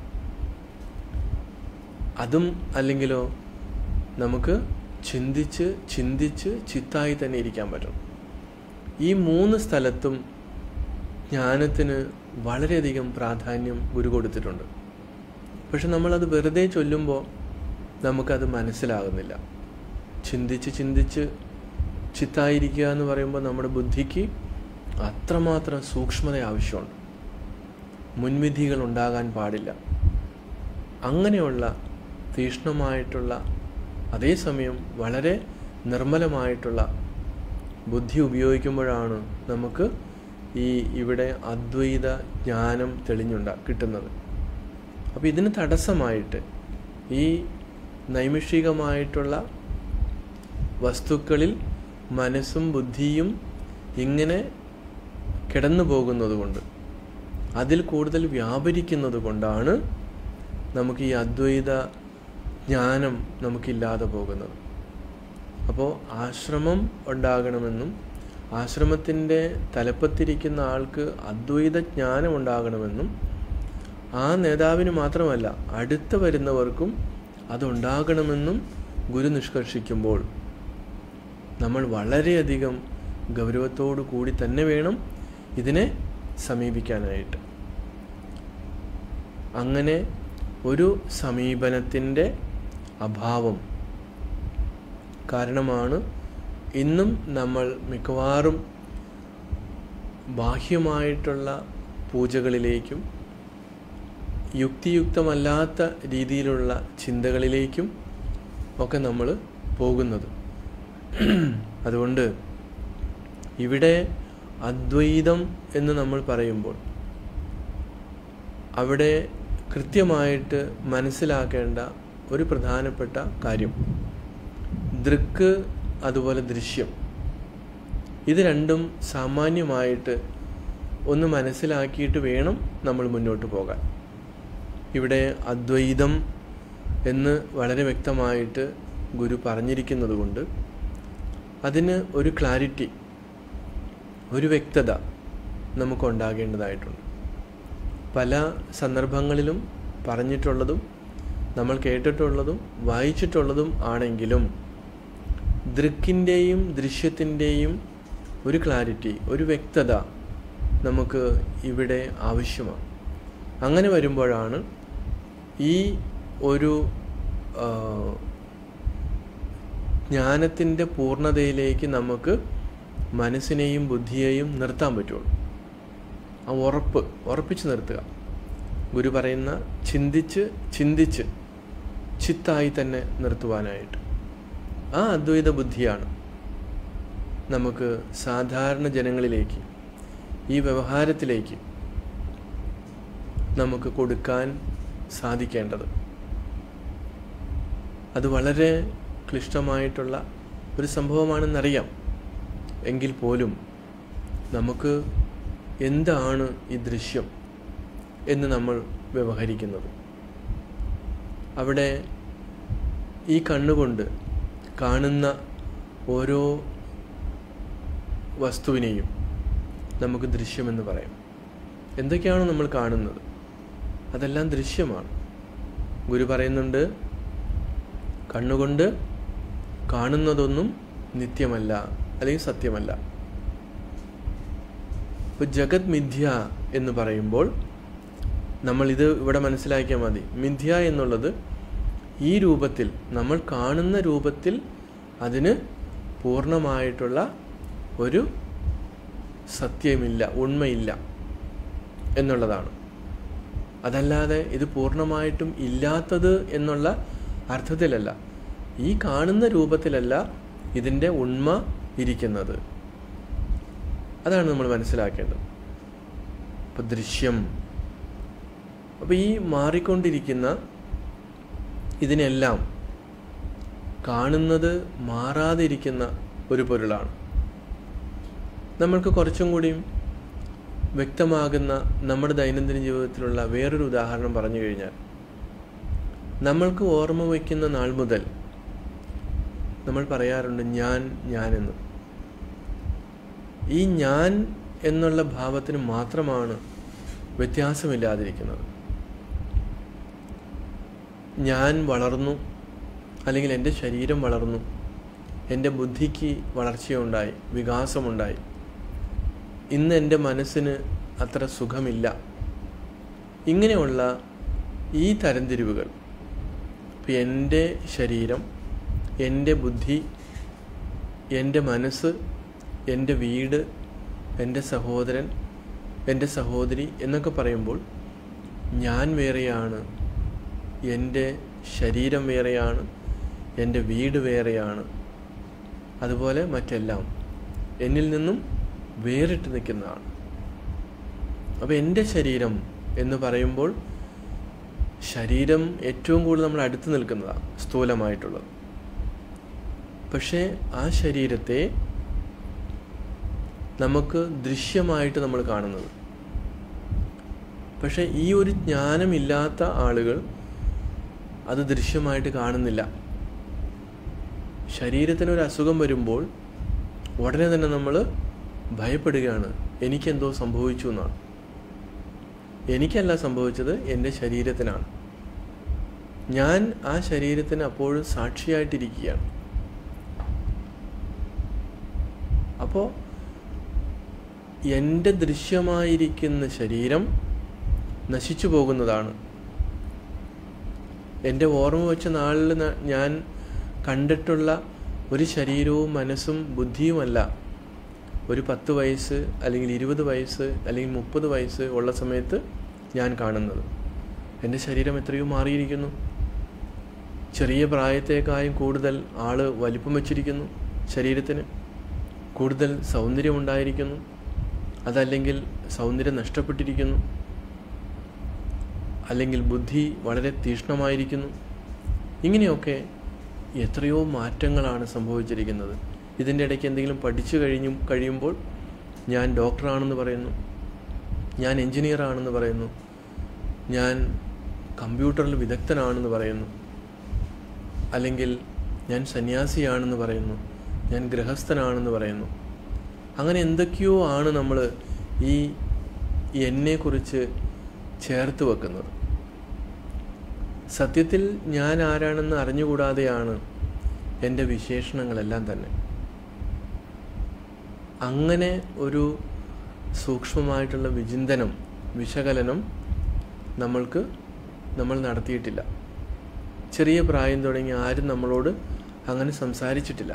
S1: അതും അല്ലെങ്കിലോ നമുക്ക് ചിന്തിച്ച് ചിന്തിച്ച് ചിത്തായി തന്നെ ഇരിക്കാൻ പറ്റും ഈ മൂന്ന് സ്ഥലത്തും ജ്ഞാനത്തിന് വളരെയധികം പ്രാധാന്യം ഗുരു കൊടുത്തിട്ടുണ്ട് പക്ഷെ നമ്മളത് വെറുതെ ചൊല്ലുമ്പോൾ നമുക്കത് മനസ്സിലാകുന്നില്ല ചിന്തിച്ച് ചിന്തിച്ച് ചിത്തായിരിക്കുക എന്ന് പറയുമ്പോൾ നമ്മുടെ ബുദ്ധിക്ക് അത്രമാത്രം സൂക്ഷ്മത ആവശ്യമുണ്ട് മുൻവിധികൾ ഉണ്ടാകാൻ പാടില്ല അങ്ങനെയുള്ള തീക്ഷ്ണമായിട്ടുള്ള അതേസമയം വളരെ നിർമ്മലമായിട്ടുള്ള ബുദ്ധി ഉപയോഗിക്കുമ്പോഴാണ് നമുക്ക് ഈ ഇവിടെ അദ്വൈത ജ്ഞാനം തെളിഞ്ഞുണ്ട കിട്ടുന്നത് അപ്പോൾ ഇതിന് തടസ്സമായിട്ട് ഈ നൈമിഷികമായിട്ടുള്ള വസ്തുക്കളിൽ മനസ്സും ബുദ്ധിയും ഇങ്ങനെ കിടന്നു പോകുന്നത് കൊണ്ട് അതിൽ കൂടുതൽ വ്യാപരിക്കുന്നത് കൊണ്ടാണ് നമുക്ക് ഈ അദ്വൈത ജ്ഞാനം നമുക്കില്ലാതെ പോകുന്നത് അപ്പോൾ ആശ്രമം ഉണ്ടാകണമെന്നും ആശ്രമത്തിൻ്റെ തലപ്പത്തിരിക്കുന്ന ആൾക്ക് അദ്വൈത ജ്ഞാനം ഉണ്ടാകണമെന്നും ആ നേതാവിന് മാത്രമല്ല അടുത്ത് വരുന്നവർക്കും അതുണ്ടാകണമെന്നും ഗുരു നിഷ്കർഷിക്കുമ്പോൾ നമ്മൾ വളരെയധികം ഗൗരവത്തോടു കൂടി തന്നെ വേണം ഇതിനെ സമീപിക്കാനായിട്ട് അങ്ങനെ ഒരു സമീപനത്തിൻ്റെ അഭാവം കാരണമാണ് ഇന്നും നമ്മൾ മിക്കവാറും ബാഹ്യമായിട്ടുള്ള പൂജകളിലേക്കും യുക്തിയുക്തമല്ലാത്ത രീതിയിലുള്ള ചിന്തകളിലേക്കും ഒക്കെ നമ്മൾ പോകുന്നത് അതുകൊണ്ട് ഇവിടെ അദ്വൈതം എന്ന് നമ്മൾ പറയുമ്പോൾ അവിടെ കൃത്യമായിട്ട് മനസ്സിലാക്കേണ്ട ഒരു പ്രധാനപ്പെട്ട കാര്യം ദൃക്ക് അതുപോലെ ദൃശ്യം ഇത് രണ്ടും സാമാന്യമായിട്ട് ഒന്ന് മനസ്സിലാക്കിയിട്ട് വേണം നമ്മൾ മുന്നോട്ട് പോകാൻ ഇവിടെ അദ്വൈതം എന്ന് വളരെ വ്യക്തമായിട്ട് ഗുരു പറഞ്ഞിരിക്കുന്നത് കൊണ്ട് അതിന് ഒരു ക്ലാരിറ്റി ഒരു വ്യക്തത നമുക്കുണ്ടാകേണ്ടതായിട്ടുണ്ട് പല സന്ദർഭങ്ങളിലും പറഞ്ഞിട്ടുള്ളതും നമ്മൾ കേട്ടിട്ടുള്ളതും വായിച്ചിട്ടുള്ളതും ആണെങ്കിലും ദൃക്കിൻ്റെയും ദൃശ്യത്തിൻ്റെയും ഒരു ക്ലാരിറ്റി ഒരു വ്യക്തത നമുക്ക് ഇവിടെ ആവശ്യമാണ് അങ്ങനെ വരുമ്പോഴാണ് ഈ ഒരു ജ്ഞാനത്തിൻ്റെ പൂർണ്ണതയിലേക്ക് നമുക്ക് മനസ്സിനെയും ബുദ്ധിയെയും നിർത്താൻ പറ്റുള്ളൂ ആ ഉറപ്പ് ഉറപ്പിച്ച് നിർത്തുക ഗുരു പറയുന്ന ചിന്തിച്ച് ചിന്തിച്ച് ചിത്തായി തന്നെ നിർത്തുവാനായിട്ട് ആ അദ്വൈത ബുദ്ധിയാണ് നമുക്ക് സാധാരണ ജനങ്ങളിലേക്ക് ഈ വ്യവഹാരത്തിലേക്ക് നമുക്ക് കൊടുക്കാൻ സാധിക്കേണ്ടത് അത് വളരെ ക്ലിഷ്ടമായിട്ടുള്ള ഒരു സംഭവമാണെന്നറിയാം എങ്കിൽ പോലും നമുക്ക് എന്താണ് ഈ ദൃശ്യം എന്ന് നമ്മൾ വ്യവഹരിക്കുന്നത് അവിടെ ഈ കണ്ണുകൊണ്ട് കാണുന്ന ഓരോ വസ്തുവിനെയും നമുക്ക് ദൃശ്യമെന്ന് പറയാം എന്തൊക്കെയാണോ നമ്മൾ കാണുന്നത് അതെല്ലാം ദൃശ്യമാണ് ഗുരു പറയുന്നുണ്ട് കണ്ണുകൊണ്ട് കാണുന്നതൊന്നും നിത്യമല്ല അല്ലെങ്കിൽ സത്യമല്ല ഇപ്പോൾ ജഗത് മിഥ്യ എന്ന് പറയുമ്പോൾ നമ്മളിത് ഇവിടെ മനസ്സിലാക്കിയാൽ മതി മിഥ്യ എന്നുള്ളത് ഈ രൂപത്തിൽ നമ്മൾ കാണുന്ന രൂപത്തിൽ അതിന് പൂർണ്ണമായിട്ടുള്ള ഒരു സത്യമില്ല ഉണ്മയില്ല എന്നുള്ളതാണ് അതല്ലാതെ ഇത് പൂർണ്ണമായിട്ടും ഇല്ലാത്തത് എന്നുള്ള അർത്ഥത്തിലല്ല ഈ കാണുന്ന രൂപത്തിലല്ല ഇതിൻ്റെ ഉണ്മ ഇരിക്കുന്നത് അതാണ് നമ്മൾ മനസ്സിലാക്കേണ്ടത് അപ്പോൾ ദൃശ്യം അപ്പോൾ ഈ മാറിക്കൊണ്ടിരിക്കുന്ന ഇതിനെല്ലാം കാണുന്നത് മാറാതിരിക്കുന്ന ഒരു പൊരുളാണ് നമ്മൾക്ക് കുറച്ചും കൂടിയും വ്യക്തമാകുന്ന നമ്മുടെ ദൈനംദിന ജീവിതത്തിലുള്ള വേറൊരു ഉദാഹരണം പറഞ്ഞു കഴിഞ്ഞാൽ നമ്മൾക്ക് ഓർമ്മ വയ്ക്കുന്ന നാൾ മുതൽ നമ്മൾ പറയാറുണ്ട് ഞാൻ ഞാനെന്ന് ഈ ഞാൻ എന്നുള്ള ഭാവത്തിന് മാത്രമാണ് വ്യത്യാസമില്ലാതിരിക്കുന്നത് ഞാൻ വളർന്നു അല്ലെങ്കിൽ എൻ്റെ ശരീരം വളർന്നു എൻ്റെ ബുദ്ധിക്ക് വളർച്ചയുണ്ടായി വികാസമുണ്ടായി ഇന്ന് എൻ്റെ മനസ്സിന് അത്ര സുഖമില്ല ഇങ്ങനെയുള്ള ഈ തരംതിരിവുകൾ ഇപ്പം എൻ്റെ ശരീരം എൻ്റെ ബുദ്ധി എൻ്റെ മനസ്സ് എൻ്റെ വീട് എൻ്റെ സഹോദരൻ എൻ്റെ സഹോദരി എന്നൊക്കെ പറയുമ്പോൾ ഞാൻ വേറെയാണ് എൻ്റെ ശരീരം വേറെയാണ് എൻ്റെ വീട് വേറെയാണ് അതുപോലെ മറ്റെല്ലാം എന്നിൽ നിന്നും വേറിട്ട് നിൽക്കുന്നതാണ് അപ്പോൾ എൻ്റെ ശരീരം എന്ന് പറയുമ്പോൾ ശരീരം ഏറ്റവും കൂടുതൽ നമ്മൾ അടുത്ത് നിൽക്കുന്നതാണ് സ്ഥൂലമായിട്ടുള്ളത് പക്ഷേ ആ ശരീരത്തെ നമുക്ക് ദൃശ്യമായിട്ട് നമ്മൾ കാണുന്നത് പക്ഷേ ഈ ഒരു ജ്ഞാനമില്ലാത്ത ആളുകൾ അത് ദൃശ്യമായിട്ട് കാണുന്നില്ല ശരീരത്തിന് ഒരു അസുഖം വരുമ്പോൾ ഉടനെ തന്നെ നമ്മൾ ഭയപ്പെടുകയാണ് എനിക്കെന്തോ സംഭവിച്ചു എന്നാണ് എനിക്കല്ല സംഭവിച്ചത് എൻ്റെ ശരീരത്തിനാണ് ഞാൻ ആ ശരീരത്തിന് അപ്പോഴും സാക്ഷിയായിട്ടിരിക്കുകയാണ് അപ്പോൾ എൻ്റെ ദൃശ്യമായിരിക്കുന്ന ശരീരം നശിച്ചു പോകുന്നതാണ് എൻ്റെ ഓർമ്മ വെച്ച നാളിൽ ഞാൻ കണ്ടിട്ടുള്ള ഒരു ശരീരവും മനസ്സും ബുദ്ധിയുമല്ല ഒരു പത്ത് വയസ്സ് അല്ലെങ്കിൽ ഇരുപത് വയസ്സ് അല്ലെങ്കിൽ മുപ്പത് വയസ്സ് ഉള്ള സമയത്ത് ഞാൻ കാണുന്നത് എൻ്റെ ശരീരം എത്രയോ മാറിയിരിക്കുന്നു ചെറിയ പ്രായത്തേക്കായും കൂടുതൽ ആള് വലിപ്പം വച്ചിരിക്കുന്നു ശരീരത്തിന് കൂടുതൽ സൗന്ദര്യമുണ്ടായിരിക്കുന്നു അതല്ലെങ്കിൽ സൗന്ദര്യം നഷ്ടപ്പെട്ടിരിക്കുന്നു അല്ലെങ്കിൽ ബുദ്ധി വളരെ തീക്ഷ്ണമായിരിക്കുന്നു ഇങ്ങനെയൊക്കെ എത്രയോ മാറ്റങ്ങളാണ് സംഭവിച്ചിരിക്കുന്നത് ഇതിൻ്റെ ഇടയ്ക്ക് എന്തെങ്കിലും പഠിച്ചു കഴിഞ്ഞും കഴിയുമ്പോൾ ഞാൻ ഡോക്ടറാണെന്ന് പറയുന്നു ഞാൻ എൻജിനീയർ ആണെന്ന് പറയുന്നു ഞാൻ കമ്പ്യൂട്ടറിൽ വിദഗ്ധനാണെന്ന് പറയുന്നു അല്ലെങ്കിൽ ഞാൻ സന്യാസിയാണെന്ന് പറയുന്നു ഞാൻ ഗൃഹസ്ഥനാണെന്ന് പറയുന്നു അങ്ങനെ എന്തൊക്കെയോ ആണ് നമ്മൾ ഈ എന്നെക്കുറിച്ച് ചേർത്ത് വെക്കുന്നത് സത്യത്തിൽ ഞാൻ ആരാണെന്ന് അറിഞ്ഞുകൂടാതെയാണ് എൻ്റെ വിശേഷണങ്ങളെല്ലാം തന്നെ അങ്ങനെ ഒരു സൂക്ഷ്മമായിട്ടുള്ള വിചിന്തനം വിശകലനം നമ്മൾക്ക് നമ്മൾ നടത്തിയിട്ടില്ല ചെറിയ പ്രായം തുടങ്ങി ആരും നമ്മളോട് അങ്ങനെ സംസാരിച്ചിട്ടില്ല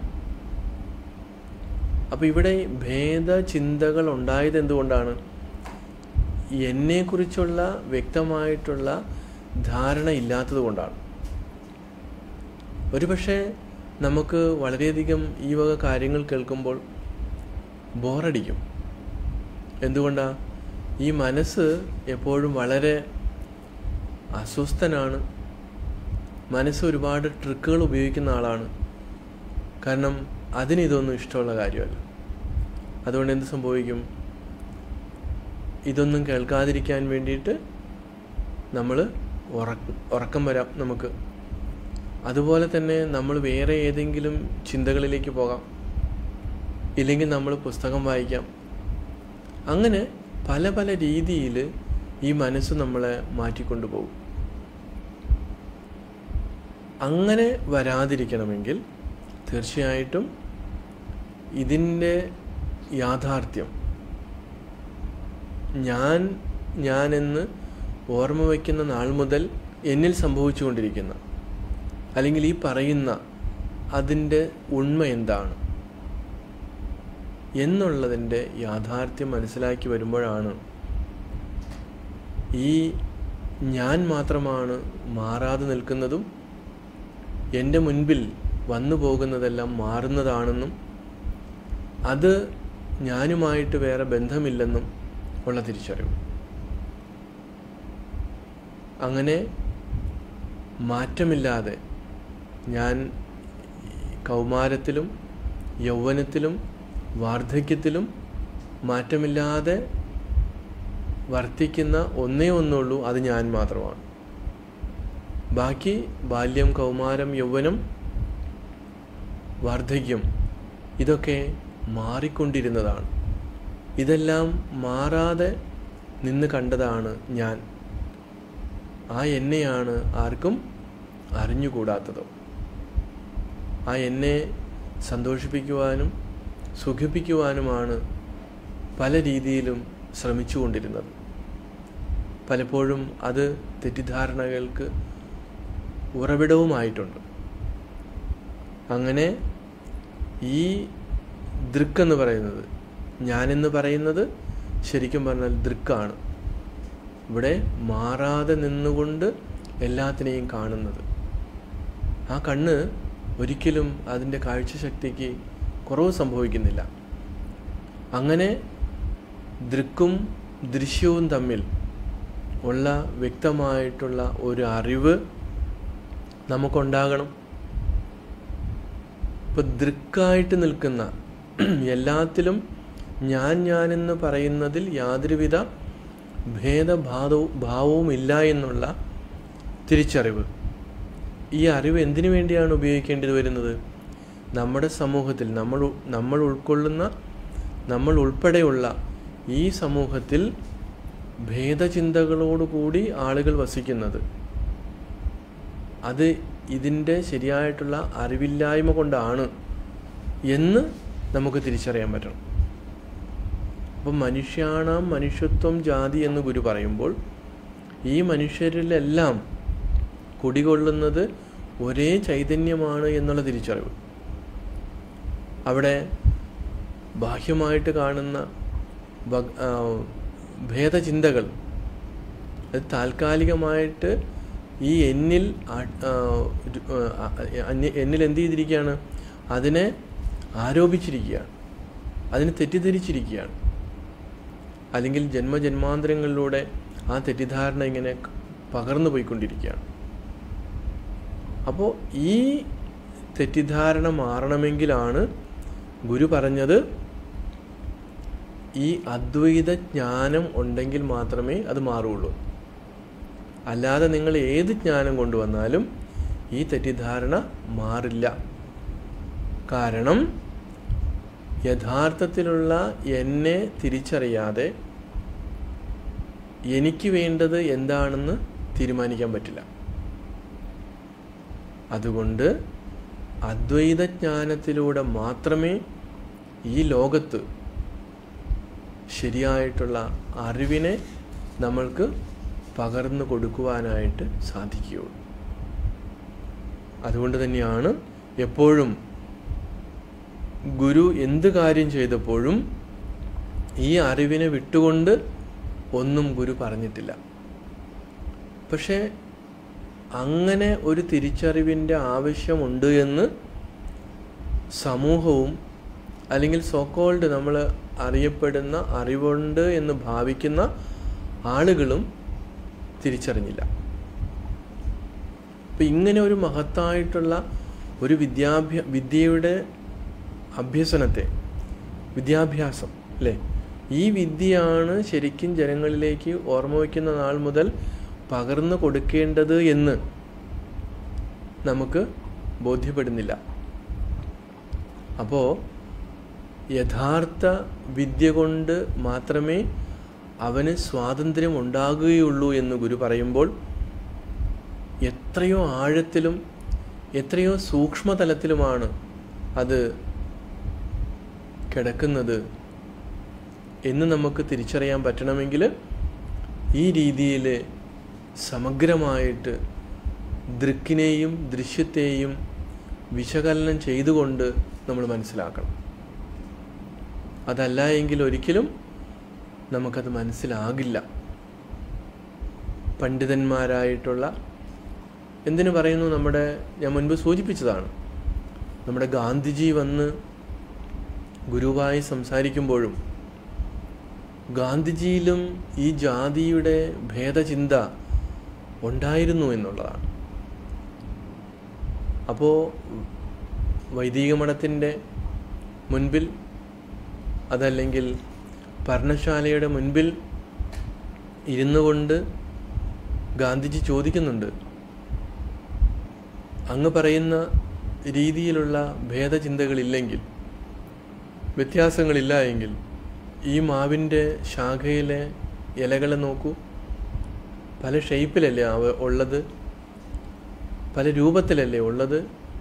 S1: അപ്പോൾ ഇവിടെ ഭേദചിന്തകൾ ഉണ്ടായത് എന്തുകൊണ്ടാണ് എന്നെക്കുറിച്ചുള്ള വ്യക്തമായിട്ടുള്ള ധാരണ ഇല്ലാത്തത് കൊണ്ടാണ് ഒരുപക്ഷെ നമുക്ക് വളരെയധികം ഈ വക കാര്യങ്ങൾ കേൾക്കുമ്പോൾ ബോറടിക്കും എന്തുകൊണ്ടാണ് ഈ മനസ്സ് എപ്പോഴും വളരെ അസ്വസ്ഥനാണ് മനസ്സ് ഒരുപാട് ട്രിക്കുകൾ ഉപയോഗിക്കുന്ന ആളാണ് കാരണം അതിന് ഇതൊന്നും ഇഷ്ടമുള്ള കാര്യമല്ല അതുകൊണ്ട് എന്ത് സംഭവിക്കും ഇതൊന്നും കേൾക്കാതിരിക്കാൻ വേണ്ടിയിട്ട് നമ്മൾ ഉറക്കം ഉറക്കം വരാം നമുക്ക് അതുപോലെ തന്നെ നമ്മൾ വേറെ ഏതെങ്കിലും ചിന്തകളിലേക്ക് പോകാം ഇല്ലെങ്കിൽ നമ്മൾ പുസ്തകം വായിക്കാം അങ്ങനെ പല പല രീതിയിൽ ഈ മനസ്സ് നമ്മളെ മാറ്റിക്കൊണ്ടു പോകും അങ്ങനെ വരാതിരിക്കണമെങ്കിൽ തീർച്ചയായിട്ടും ഇതിൻ്റെ യാഥാർത്ഥ്യം ഞാൻ ഞാനെന്ന് ഓർമ്മ വയ്ക്കുന്ന നാൾ മുതൽ എന്നിൽ സംഭവിച്ചുകൊണ്ടിരിക്കുന്ന അല്ലെങ്കിൽ ഈ പറയുന്ന അതിൻ്റെ ഉണ്മ എന്താണ് എന്നുള്ളതിൻ്റെ യാഥാർത്ഥ്യം മനസ്സിലാക്കി വരുമ്പോഴാണ് ഈ ഞാൻ മാത്രമാണ് മാറാതെ നിൽക്കുന്നതും എൻ്റെ മുൻപിൽ വന്നു പോകുന്നതെല്ലാം മാറുന്നതാണെന്നും അത് ഞാനുമായിട്ട് വേറെ ബന്ധമില്ലെന്നും ഉള്ള തിരിച്ചറിവ് അങ്ങനെ മാറ്റമില്ലാതെ ഞാൻ കൗമാരത്തിലും യൗവനത്തിലും വാർദ്ധക്യത്തിലും മാറ്റമില്ലാതെ വർത്തിക്കുന്ന ഒന്നേ ഒന്നുള്ളൂ അത് ഞാൻ മാത്രമാണ് ബാക്കി ബാല്യം കൗമാരം യൗവനം വാർദ്ധക്യം ഇതൊക്കെ മാറിക്കൊണ്ടിരുന്നതാണ് ഇതെല്ലാം മാറാതെ നിന്ന് കണ്ടതാണ് ഞാൻ ആ എന്നെയാണ് ആർക്കും അറിഞ്ഞുകൂടാത്തത് ആ എന്നെ സന്തോഷിപ്പിക്കുവാനും സുഖിപ്പിക്കുവാനുമാണ് പല രീതിയിലും ശ്രമിച്ചുകൊണ്ടിരുന്നത് പലപ്പോഴും അത് തെറ്റിദ്ധാരണകൾക്ക് ഉറവിടവുമായിട്ടുണ്ട് അങ്ങനെ ഈ ദൃക്ക് എന്ന് പറയുന്നത് ഞാനെന്ന് പറയുന്നത് ശരിക്കും പറഞ്ഞാൽ ദൃക്കാണ് ഇവിടെ മാറാതെ നിന്നുകൊണ്ട് എല്ലാത്തിനെയും കാണുന്നത് ആ കണ്ണ് ഒരിക്കലും അതിൻ്റെ കാഴ്ചശക്തിക്ക് കുറവ് സംഭവിക്കുന്നില്ല അങ്ങനെ ദൃക്കും ദൃശ്യവും തമ്മിൽ ഉള്ള വ്യക്തമായിട്ടുള്ള ഒരു അറിവ് നമുക്കുണ്ടാകണം ഇപ്പോൾ ദൃക്കായിട്ട് നിൽക്കുന്ന എല്ലാത്തിലും ഞാൻ ഞാനെന്ന് പറയുന്നതിൽ യാതൊരുവിധ ഭേദഭാവവും ഭാവവും ഇല്ല എന്നുള്ള തിരിച്ചറിവ് ഈ അറിവ് എന്തിനു വേണ്ടിയാണ് ഉപയോഗിക്കേണ്ടത് വരുന്നത് നമ്മുടെ സമൂഹത്തിൽ നമ്മൾ നമ്മൾ ഉൾക്കൊള്ളുന്ന നമ്മൾ ഉൾപ്പെടെയുള്ള ഈ സമൂഹത്തിൽ ഭേദചിന്തകളോടുകൂടി ആളുകൾ വസിക്കുന്നത് അത് ഇതിൻ്റെ ശരിയായിട്ടുള്ള അറിവില്ലായ്മ കൊണ്ടാണ് എന്ന് നമുക്ക് തിരിച്ചറിയാൻ പറ്റണം അപ്പം മനുഷ്യാണാം മനുഷ്യത്വം ജാതി എന്ന് ഗുരു പറയുമ്പോൾ ഈ മനുഷ്യരിലെല്ലാം കുടികൊള്ളുന്നത് ഒരേ ചൈതന്യമാണ് എന്നുള്ള തിരിച്ചറിവ് അവിടെ ബാഹ്യമായിട്ട് കാണുന്ന ഭേദചിന്തകൾ അത് താൽക്കാലികമായിട്ട് ഈ എന്നിൽ എന്നിൽ എന്ത് ചെയ്തിരിക്കുകയാണ് അതിനെ ആരോപിച്ചിരിക്കുകയാണ് അതിനെ തെറ്റിദ്ധരിച്ചിരിക്കുകയാണ് അല്ലെങ്കിൽ ജന്മജന്മാന്തരങ്ങളിലൂടെ ആ തെറ്റിദ്ധാരണ ഇങ്ങനെ പകർന്നു പോയിക്കൊണ്ടിരിക്കുകയാണ് അപ്പോൾ ഈ തെറ്റിദ്ധാരണ മാറണമെങ്കിലാണ് ഗുരു പറഞ്ഞത് ഈ അദ്വൈത ജ്ഞാനം ഉണ്ടെങ്കിൽ മാത്രമേ അത് മാറുള്ളൂ അല്ലാതെ നിങ്ങൾ ഏത് ജ്ഞാനം കൊണ്ടുവന്നാലും ഈ തെറ്റിദ്ധാരണ മാറില്ല കാരണം യഥാർത്ഥത്തിലുള്ള എന്നെ തിരിച്ചറിയാതെ എനിക്ക് വേണ്ടത് എന്താണെന്ന് തീരുമാനിക്കാൻ പറ്റില്ല അതുകൊണ്ട് അദ്വൈത ജ്ഞാനത്തിലൂടെ മാത്രമേ ഈ ലോകത്ത് ശരിയായിട്ടുള്ള അറിവിനെ നമ്മൾക്ക് പകർന്നു കൊടുക്കുവാനായിട്ട് സാധിക്കുകയുള്ളൂ അതുകൊണ്ട് തന്നെയാണ് എപ്പോഴും ഗുരു എന്ത് കാര്യം ചെയ്തപ്പോഴും ഈ അറിവിനെ വിട്ടുകൊണ്ട് ഒന്നും ഗുരു പറഞ്ഞിട്ടില്ല പക്ഷേ അങ്ങനെ ഒരു തിരിച്ചറിവിൻ്റെ ആവശ്യമുണ്ട് എന്ന് സമൂഹവും അല്ലെങ്കിൽ സോക്കോൾഡ് നമ്മൾ അറിയപ്പെടുന്ന അറിവുണ്ട് എന്ന് ഭാവിക്കുന്ന ആളുകളും തിരിച്ചറിഞ്ഞില്ല അപ്പം ഇങ്ങനെ ഒരു മഹത്തായിട്ടുള്ള ഒരു വിദ്യാഭ്യ വിദ്യയുടെ അഭ്യസനത്തെ വിദ്യാഭ്യാസം അല്ലേ ഈ വിദ്യയാണ് ശരിക്കും ജനങ്ങളിലേക്ക് ഓർമ്മ വയ്ക്കുന്ന നാൾ മുതൽ പകർന്നു കൊടുക്കേണ്ടത് എന്ന് നമുക്ക് ബോധ്യപ്പെടുന്നില്ല അപ്പോൾ യഥാർത്ഥ വിദ്യ കൊണ്ട് മാത്രമേ അവന് സ്വാതന്ത്ര്യം ഉണ്ടാകുകയുള്ളൂ എന്ന് ഗുരു പറയുമ്പോൾ എത്രയോ ആഴത്തിലും എത്രയോ സൂക്ഷ്മതലത്തിലുമാണ് അത് കിടക്കുന്നത് എന്ന് നമുക്ക് തിരിച്ചറിയാൻ പറ്റണമെങ്കിൽ ഈ രീതിയിൽ സമഗ്രമായിട്ട് ദൃക്കിനെയും ദൃശ്യത്തെയും വിശകലനം ചെയ്തുകൊണ്ട് നമ്മൾ മനസ്സിലാക്കണം അതല്ല എങ്കിൽ ഒരിക്കലും നമുക്കത് മനസ്സിലാകില്ല പണ്ഡിതന്മാരായിട്ടുള്ള എന്തിനു പറയുന്നു നമ്മുടെ ഞാൻ മുൻപ് സൂചിപ്പിച്ചതാണ് നമ്മുടെ ഗാന്ധിജി വന്ന് ഗുരുവായി സംസാരിക്കുമ്പോഴും ഗാന്ധിജിയിലും ഈ ജാതിയുടെ ഭേദചിന്ത ഉണ്ടായിരുന്നു എന്നുള്ളതാണ് അപ്പോൾ വൈദിക മഠത്തിൻ്റെ മുൻപിൽ അതല്ലെങ്കിൽ പർണശാലയുടെ മുൻപിൽ ഇരുന്നു കൊണ്ട് ഗാന്ധിജി ചോദിക്കുന്നുണ്ട് അങ്ങ് പറയുന്ന രീതിയിലുള്ള ഭേദചിന്തകളില്ലെങ്കിൽ വ്യത്യാസങ്ങളില്ല എങ്കിൽ ഈ മാവിൻ്റെ ശാഖയിലെ ഇലകളെ നോക്കൂ പല ഷേപ്പിലല്ലേ അവ ഉള്ളത് പല രൂപത്തിലല്ലേ ഉള്ളത്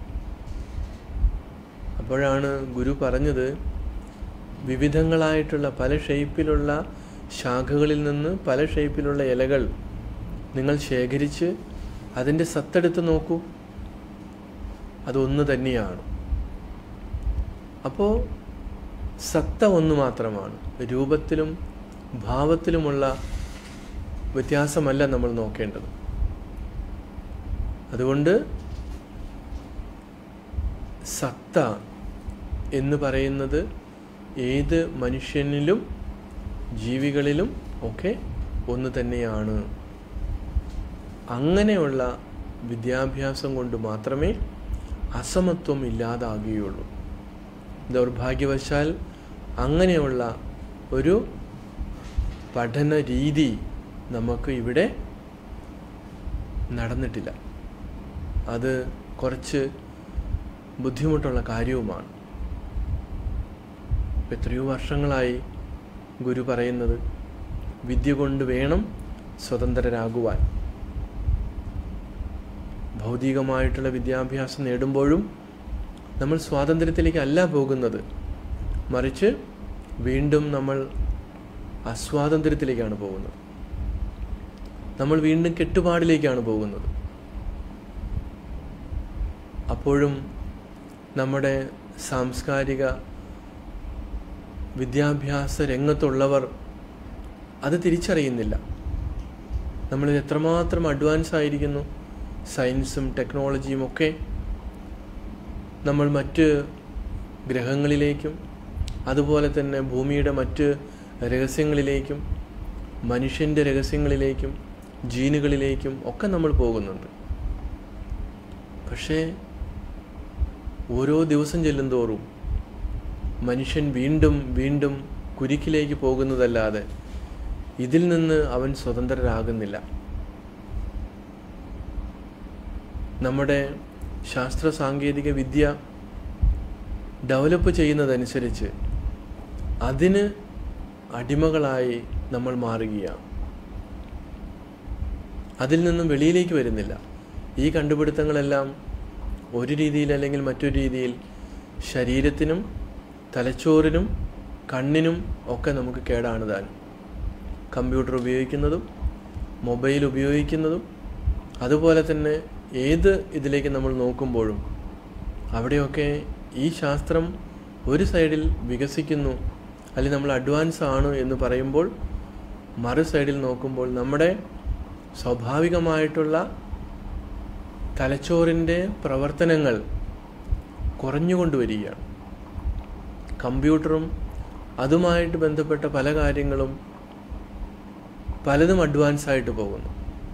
S1: അപ്പോഴാണ് ഗുരു പറഞ്ഞത് വിവിധങ്ങളായിട്ടുള്ള പല ഷേപ്പിലുള്ള ശാഖകളിൽ നിന്ന് പല ഷേപ്പിലുള്ള ഇലകൾ നിങ്ങൾ ശേഖരിച്ച് അതിൻ്റെ സത്തെടുത്ത് നോക്കൂ അതൊന്ന് തന്നെയാണ് അപ്പോൾ സത്ത ഒന്ന് മാത്രമാണ് രൂപത്തിലും ഭാവത്തിലുമുള്ള വ്യത്യാസമല്ല നമ്മൾ നോക്കേണ്ടത് അതുകൊണ്ട് സത്ത എന്ന് പറയുന്നത് ഏത് മനുഷ്യനിലും ജീവികളിലും ഒക്കെ ഒന്ന് തന്നെയാണ് അങ്ങനെയുള്ള വിദ്യാഭ്യാസം കൊണ്ട് മാത്രമേ അസമത്വം ഇല്ലാതാകുകയുള്ളൂ ദൗർഭാഗ്യവശാൽ അങ്ങനെയുള്ള ഒരു പഠന രീതി നമുക്ക് ഇവിടെ നടന്നിട്ടില്ല അത് കുറച്ച് ബുദ്ധിമുട്ടുള്ള കാര്യവുമാണ് എത്രയോ വർഷങ്ങളായി ഗുരു പറയുന്നത് വിദ്യ കൊണ്ട് വേണം സ്വതന്ത്രരാകുവാൻ ഭൗതികമായിട്ടുള്ള വിദ്യാഭ്യാസം നേടുമ്പോഴും നമ്മൾ സ്വാതന്ത്ര്യത്തിലേക്ക് അല്ല പോകുന്നത് മറിച്ച് വീണ്ടും നമ്മൾ അസ്വാതന്ത്ര്യത്തിലേക്കാണ് പോകുന്നത് നമ്മൾ വീണ്ടും കെട്ടുപാടിലേക്കാണ് പോകുന്നത് അപ്പോഴും നമ്മുടെ സാംസ്കാരിക വിദ്യാഭ്യാസ രംഗത്തുള്ളവർ അത് തിരിച്ചറിയുന്നില്ല നമ്മളിത് എത്രമാത്രം അഡ്വാൻസ് ആയിരിക്കുന്നു സയൻസും ടെക്നോളജിയും ഒക്കെ നമ്മൾ മറ്റ് ഗ്രഹങ്ങളിലേക്കും അതുപോലെ തന്നെ ഭൂമിയുടെ മറ്റ് രഹസ്യങ്ങളിലേക്കും മനുഷ്യൻ്റെ രഹസ്യങ്ങളിലേക്കും ജീനുകളിലേക്കും ഒക്കെ നമ്മൾ പോകുന്നുണ്ട് പക്ഷേ ഓരോ ദിവസം ചെല്ലുന്തോറും മനുഷ്യൻ വീണ്ടും വീണ്ടും കുരുക്കിലേക്ക് പോകുന്നതല്ലാതെ ഇതിൽ നിന്ന് അവൻ സ്വതന്ത്രരാകുന്നില്ല നമ്മുടെ ശാസ്ത്ര സാങ്കേതിക വിദ്യ ഡെവലപ്പ് ചെയ്യുന്നതനുസരിച്ച് അതിന് അടിമകളായി നമ്മൾ മാറുകയാണ് അതിൽ നിന്നും വെളിയിലേക്ക് വരുന്നില്ല ഈ കണ്ടുപിടുത്തങ്ങളെല്ലാം ഒരു രീതിയിൽ അല്ലെങ്കിൽ മറ്റൊരു രീതിയിൽ ശരീരത്തിനും തലച്ചോറിനും കണ്ണിനും ഒക്കെ നമുക്ക് കേടാണ് താൻ കമ്പ്യൂട്ടർ ഉപയോഗിക്കുന്നതും മൊബൈൽ ഉപയോഗിക്കുന്നതും അതുപോലെ തന്നെ ഏത് ഇതിലേക്ക് നമ്മൾ നോക്കുമ്പോഴും അവിടെയൊക്കെ ഈ ശാസ്ത്രം ഒരു സൈഡിൽ വികസിക്കുന്നു അല്ലെങ്കിൽ നമ്മൾ അഡ്വാൻസ് ആണ് എന്ന് പറയുമ്പോൾ മറു സൈഡിൽ നോക്കുമ്പോൾ നമ്മുടെ സ്വാഭാവികമായിട്ടുള്ള തലച്ചോറിൻ്റെ പ്രവർത്തനങ്ങൾ കുറഞ്ഞുകൊണ്ടുവരികയാണ് കമ്പ്യൂട്ടറും അതുമായിട്ട് ബന്ധപ്പെട്ട പല കാര്യങ്ങളും പലതും അഡ്വാൻസ് ആയിട്ട് പോകുന്നു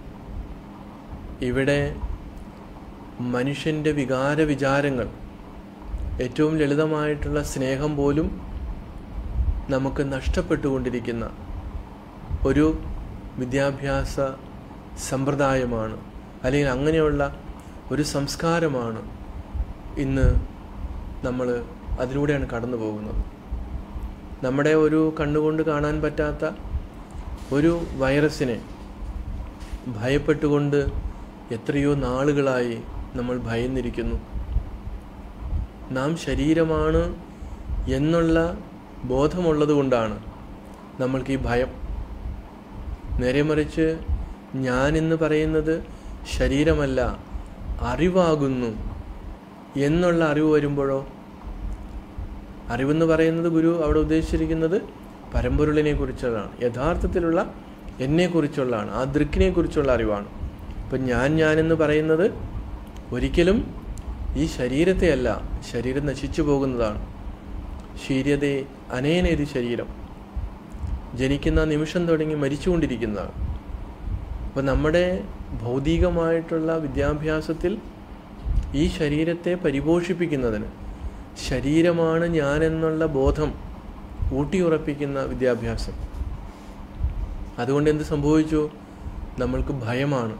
S1: ഇവിടെ മനുഷ്യൻ്റെ വികാര വിചാരങ്ങൾ ഏറ്റവും ലളിതമായിട്ടുള്ള സ്നേഹം പോലും നമുക്ക് നഷ്ടപ്പെട്ടുകൊണ്ടിരിക്കുന്ന ഒരു വിദ്യാഭ്യാസ സമ്പ്രദായമാണ് അല്ലെങ്കിൽ അങ്ങനെയുള്ള ഒരു സംസ്കാരമാണ് ഇന്ന് നമ്മൾ അതിലൂടെയാണ് കടന്നു പോകുന്നത് നമ്മുടെ ഒരു കണ്ണുകൊണ്ട് കാണാൻ പറ്റാത്ത ഒരു വൈറസിനെ ഭയപ്പെട്ടുകൊണ്ട് എത്രയോ നാളുകളായി നമ്മൾ ഭയന്നിരിക്കുന്നു നാം ശരീരമാണ് എന്നുള്ള ബോധമുള്ളത് കൊണ്ടാണ് നമ്മൾക്ക് ഈ ഭയം നേരെ മറിച്ച് ഞാൻ എന്ന് പറയുന്നത് ശരീരമല്ല അറിവാകുന്നു എന്നുള്ള അറിവ് വരുമ്പോഴോ അറിവെന്ന് പറയുന്നത് ഗുരു അവിടെ ഉദ്ദേശിച്ചിരിക്കുന്നത് പരമ്പൊരുളിനെ കുറിച്ചുള്ളതാണ് യഥാർത്ഥത്തിലുള്ള എന്നെക്കുറിച്ചുള്ളതാണ് ആ ദൃക്കിനെ കുറിച്ചുള്ള അറിവാണ് അപ്പം ഞാൻ ഞാനെന്ന് പറയുന്നത് ഒരിക്കലും ഈ ശരീരത്തെയല്ല ശരീരം നശിച്ചു പോകുന്നതാണ് ശീര്യതേ അനേനേത് ശരീരം ജനിക്കുന്ന നിമിഷം തുടങ്ങി മരിച്ചുകൊണ്ടിരിക്കുന്നതാണ് അപ്പം നമ്മുടെ ഭൗതികമായിട്ടുള്ള വിദ്യാഭ്യാസത്തിൽ ഈ ശരീരത്തെ പരിപോഷിപ്പിക്കുന്നതിന് ശരീരമാണ് ഞാനെന്നുള്ള ബോധം ഊട്ടിയുറപ്പിക്കുന്ന വിദ്യാഭ്യാസം അതുകൊണ്ട് എന്ത് സംഭവിച്ചു നമ്മൾക്ക് ഭയമാണ്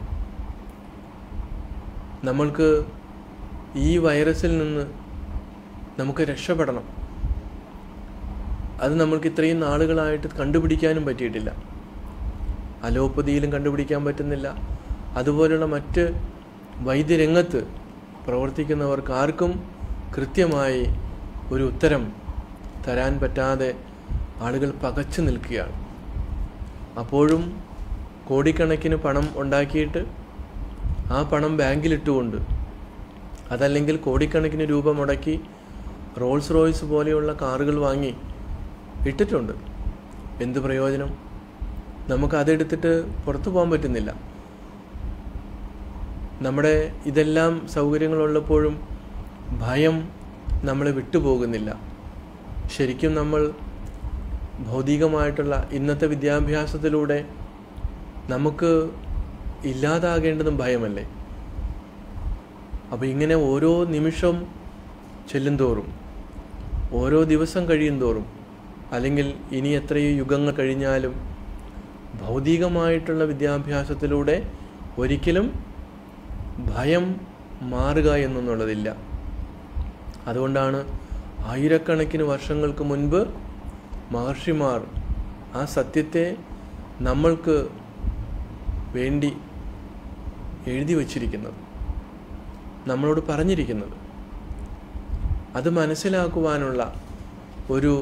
S1: നമ്മൾക്ക് ഈ വൈറസിൽ നിന്ന് നമുക്ക് രക്ഷപ്പെടണം അത് നമ്മൾക്ക് ഇത്രയും നാളുകളായിട്ട് കണ്ടുപിടിക്കാനും പറ്റിയിട്ടില്ല അലോപ്പതിയിലും കണ്ടുപിടിക്കാൻ പറ്റുന്നില്ല അതുപോലുള്ള മറ്റ് വൈദ്യരംഗത്ത് പ്രവർത്തിക്കുന്നവർക്ക് ആർക്കും കൃത്യമായി ഒരു ഉത്തരം തരാൻ പറ്റാതെ ആളുകൾ പകച്ചു നിൽക്കുകയാണ് അപ്പോഴും കോടിക്കണക്കിന് പണം ഉണ്ടാക്കിയിട്ട് ആ പണം ബാങ്കിലിട്ടുകൊണ്ട് അതല്ലെങ്കിൽ കോടിക്കണക്കിന് രൂപ മുടക്കി റോൾസ് റോയ്സ് പോലെയുള്ള കാറുകൾ വാങ്ങി ഇട്ടിട്ടുണ്ട് എന്ത് പ്രയോജനം നമുക്ക് അതെടുത്തിട്ട് പുറത്തു പോകാൻ പറ്റുന്നില്ല നമ്മുടെ ഇതെല്ലാം സൗകര്യങ്ങളുള്ളപ്പോഴും ഭയം നമ്മളെ വിട്ടുപോകുന്നില്ല ശരിക്കും നമ്മൾ ഭൗതികമായിട്ടുള്ള ഇന്നത്തെ വിദ്യാഭ്യാസത്തിലൂടെ നമുക്ക് ഇല്ലാതാകേണ്ടതും ഭയമല്ലേ അപ്പോൾ ഇങ്ങനെ ഓരോ നിമിഷം ചെല്ലും തോറും ഓരോ ദിവസം കഴിയും തോറും അല്ലെങ്കിൽ ഇനി എത്രയോ യുഗങ്ങൾ കഴിഞ്ഞാലും ഭൗതികമായിട്ടുള്ള വിദ്യാഭ്യാസത്തിലൂടെ ഒരിക്കലും ഭയം മാറുക എന്നുള്ളതില്ല അതുകൊണ്ടാണ് ആയിരക്കണക്കിന് വർഷങ്ങൾക്ക് മുൻപ് മഹർഷിമാർ ആ സത്യത്തെ നമ്മൾക്ക് വേണ്ടി എഴുതി വച്ചിരിക്കുന്നത് നമ്മളോട് പറഞ്ഞിരിക്കുന്നത് അത് മനസ്സിലാക്കുവാനുള്ള ഒരു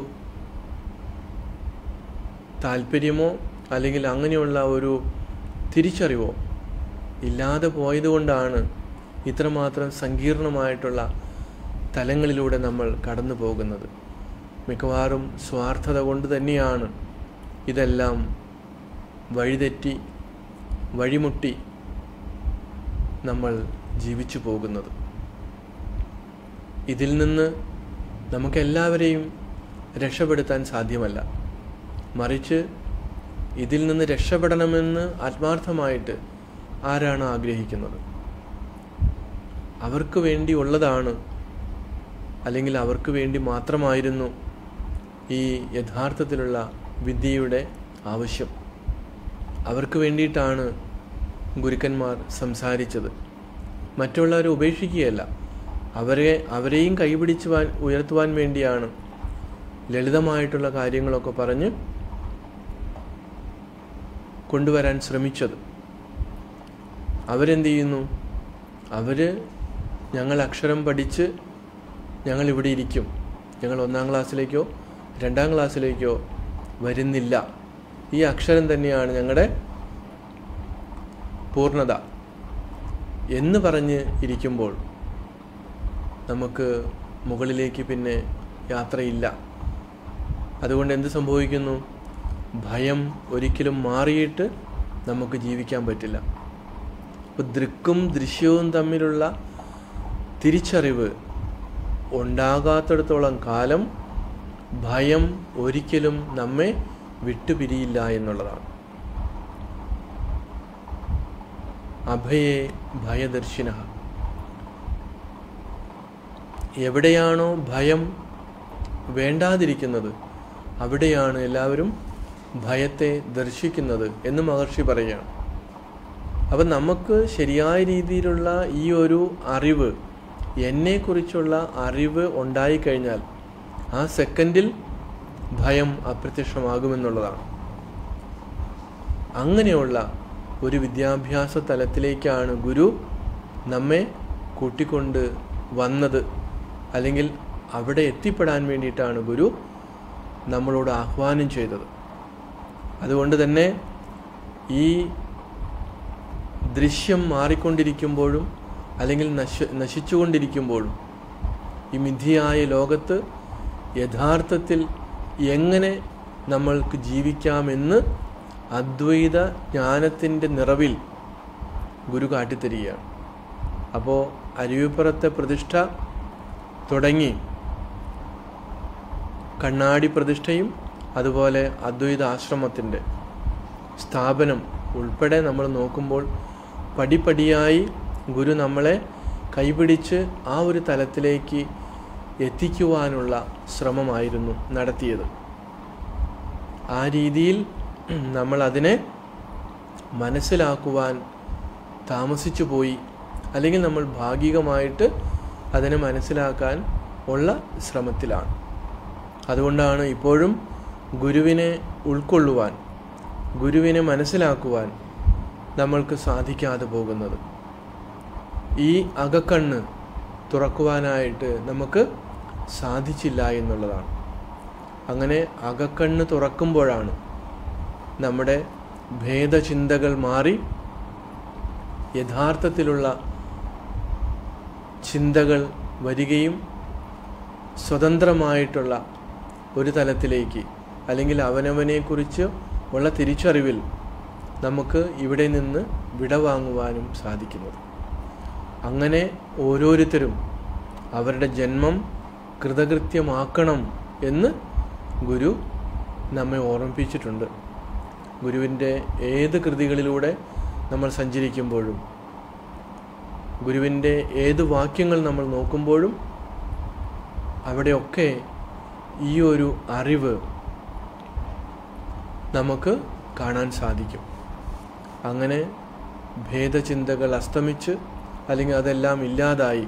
S1: താല്പര്യമോ അല്ലെങ്കിൽ അങ്ങനെയുള്ള ഒരു തിരിച്ചറിവോ ഇല്ലാതെ പോയതുകൊണ്ടാണ് ഇത്രമാത്രം സങ്കീർണമായിട്ടുള്ള തലങ്ങളിലൂടെ നമ്മൾ കടന്നു പോകുന്നത് മിക്കവാറും സ്വാർത്ഥത കൊണ്ട് തന്നെയാണ് ഇതെല്ലാം വഴിതെറ്റി വഴിമുട്ടി നമ്മൾ ജീവിച്ചു പോകുന്നത് ഇതിൽ നിന്ന് നമുക്കെല്ലാവരെയും രക്ഷപ്പെടുത്താൻ സാധ്യമല്ല മറിച്ച് ഇതിൽ നിന്ന് രക്ഷപ്പെടണമെന്ന് ആത്മാർത്ഥമായിട്ട് ആരാണ് ആഗ്രഹിക്കുന്നത് അവർക്ക് വേണ്ടി ഉള്ളതാണ് അല്ലെങ്കിൽ അവർക്ക് വേണ്ടി മാത്രമായിരുന്നു ഈ യഥാർത്ഥത്തിലുള്ള വിദ്യയുടെ ആവശ്യം അവർക്ക് വേണ്ടിയിട്ടാണ് ഗുരുക്കന്മാർ സംസാരിച്ചത് മറ്റുള്ളവരെ ഉപേക്ഷിക്കുകയല്ല അവരെ അവരെയും കൈപിടിച്ചുവാൻ ഉയർത്തുവാൻ വേണ്ടിയാണ് ലളിതമായിട്ടുള്ള കാര്യങ്ങളൊക്കെ പറഞ്ഞ് കൊണ്ടുവരാൻ ശ്രമിച്ചത് അവരെന്ത് ചെയ്യുന്നു അവർ ഞങ്ങൾ അക്ഷരം പഠിച്ച് ഞങ്ങൾ ഇവിടെ ഇരിക്കും ഞങ്ങൾ ഒന്നാം ക്ലാസ്സിലേക്കോ രണ്ടാം ക്ലാസ്സിലേക്കോ വരുന്നില്ല ഈ അക്ഷരം തന്നെയാണ് ഞങ്ങളുടെ പൂർണ്ണത എന്ന് പറഞ്ഞ് ഇരിക്കുമ്പോൾ നമുക്ക് മുകളിലേക്ക് പിന്നെ യാത്രയില്ല അതുകൊണ്ട് എന്ത് സംഭവിക്കുന്നു ഭയം ഒരിക്കലും മാറിയിട്ട് നമുക്ക് ജീവിക്കാൻ പറ്റില്ല അപ്പോൾ ദൃക്കും ദൃശ്യവും തമ്മിലുള്ള തിരിച്ചറിവ് ഉണ്ടാകാത്തിടത്തോളം കാലം ഭയം ഒരിക്കലും നമ്മെ വിട്ടുപിരിയില്ല എന്നുള്ളതാണ് അഭയെ ഭയദർശിന എവിടെയാണോ ഭയം വേണ്ടാതിരിക്കുന്നത് അവിടെയാണ് എല്ലാവരും ഭയത്തെ ദർശിക്കുന്നത് എന്ന് മഹർഷി പറയുകയാണ് അപ്പം നമുക്ക് ശരിയായ രീതിയിലുള്ള ഈ ഒരു അറിവ് എന്നെക്കുറിച്ചുള്ള അറിവ് ഉണ്ടായിക്കഴിഞ്ഞാൽ ആ സെക്കൻഡിൽ ഭയം അപ്രത്യക്ഷമാകുമെന്നുള്ളതാണ് അങ്ങനെയുള്ള ഒരു വിദ്യാഭ്യാസ തലത്തിലേക്കാണ് ഗുരു നമ്മെ കൂട്ടിക്കൊണ്ട് വന്നത് അല്ലെങ്കിൽ അവിടെ എത്തിപ്പെടാൻ വേണ്ടിയിട്ടാണ് ഗുരു നമ്മളോട് ആഹ്വാനം ചെയ്തത് അതുകൊണ്ട് തന്നെ ഈ ദൃശ്യം മാറിക്കൊണ്ടിരിക്കുമ്പോഴും അല്ലെങ്കിൽ നശ നശിച്ചുകൊണ്ടിരിക്കുമ്പോഴും ഈ മിഥിയായ ലോകത്ത് യഥാർത്ഥത്തിൽ എങ്ങനെ നമ്മൾക്ക് ജീവിക്കാമെന്ന് അദ്വൈത ജ്ഞാനത്തിൻ്റെ നിറവിൽ ഗുരു കാട്ടിത്തരികയാണ് അപ്പോൾ അരുവിപ്പുറത്തെ പ്രതിഷ്ഠ തുടങ്ങി കണ്ണാടി പ്രതിഷ്ഠയും അതുപോലെ അദ്വൈത ആശ്രമത്തിൻ്റെ സ്ഥാപനം ഉൾപ്പെടെ നമ്മൾ നോക്കുമ്പോൾ പടിപടിയായി ഗുരു നമ്മളെ കൈപിടിച്ച് ആ ഒരു തലത്തിലേക്ക് എത്തിക്കുവാനുള്ള ശ്രമമായിരുന്നു നടത്തിയത് ആ രീതിയിൽ നമ്മൾ അതിനെ മനസ്സിലാക്കുവാൻ താമസിച്ചു പോയി അല്ലെങ്കിൽ നമ്മൾ ഭാഗികമായിട്ട് അതിനെ മനസ്സിലാക്കാൻ ഉള്ള ശ്രമത്തിലാണ് അതുകൊണ്ടാണ് ഇപ്പോഴും ഗുരുവിനെ ഉൾക്കൊള്ളുവാൻ ഗുരുവിനെ മനസ്സിലാക്കുവാൻ നമ്മൾക്ക് സാധിക്കാതെ പോകുന്നത് ഈ അകക്കണ്ണ് തുറക്കുവാനായിട്ട് നമുക്ക് സാധിച്ചില്ല എന്നുള്ളതാണ് അങ്ങനെ അകക്കണ്ണ് തുറക്കുമ്പോഴാണ് നമ്മുടെ ഭേദചിന്തകൾ മാറി യഥാർത്ഥത്തിലുള്ള ചിന്തകൾ വരികയും സ്വതന്ത്രമായിട്ടുള്ള ഒരു തലത്തിലേക്ക് അല്ലെങ്കിൽ അവനവനെക്കുറിച്ച് ഉള്ള തിരിച്ചറിവിൽ നമുക്ക് ഇവിടെ നിന്ന് വിടവാങ്ങുവാനും സാധിക്കുന്നത് അങ്ങനെ ഓരോരുത്തരും അവരുടെ ജന്മം കൃതകൃത്യമാക്കണം എന്ന് ഗുരു നമ്മെ ഓർമ്മിപ്പിച്ചിട്ടുണ്ട് ഗുരുവിൻ്റെ ഏത് കൃതികളിലൂടെ നമ്മൾ സഞ്ചരിക്കുമ്പോഴും ഗുരുവിൻ്റെ ഏത് വാക്യങ്ങൾ നമ്മൾ നോക്കുമ്പോഴും അവിടെയൊക്കെ ഈ ഒരു അറിവ് നമുക്ക് കാണാൻ സാധിക്കും അങ്ങനെ ഭേദചിന്തകൾ അസ്തമിച്ച് അല്ലെങ്കിൽ അതെല്ലാം ഇല്ലാതായി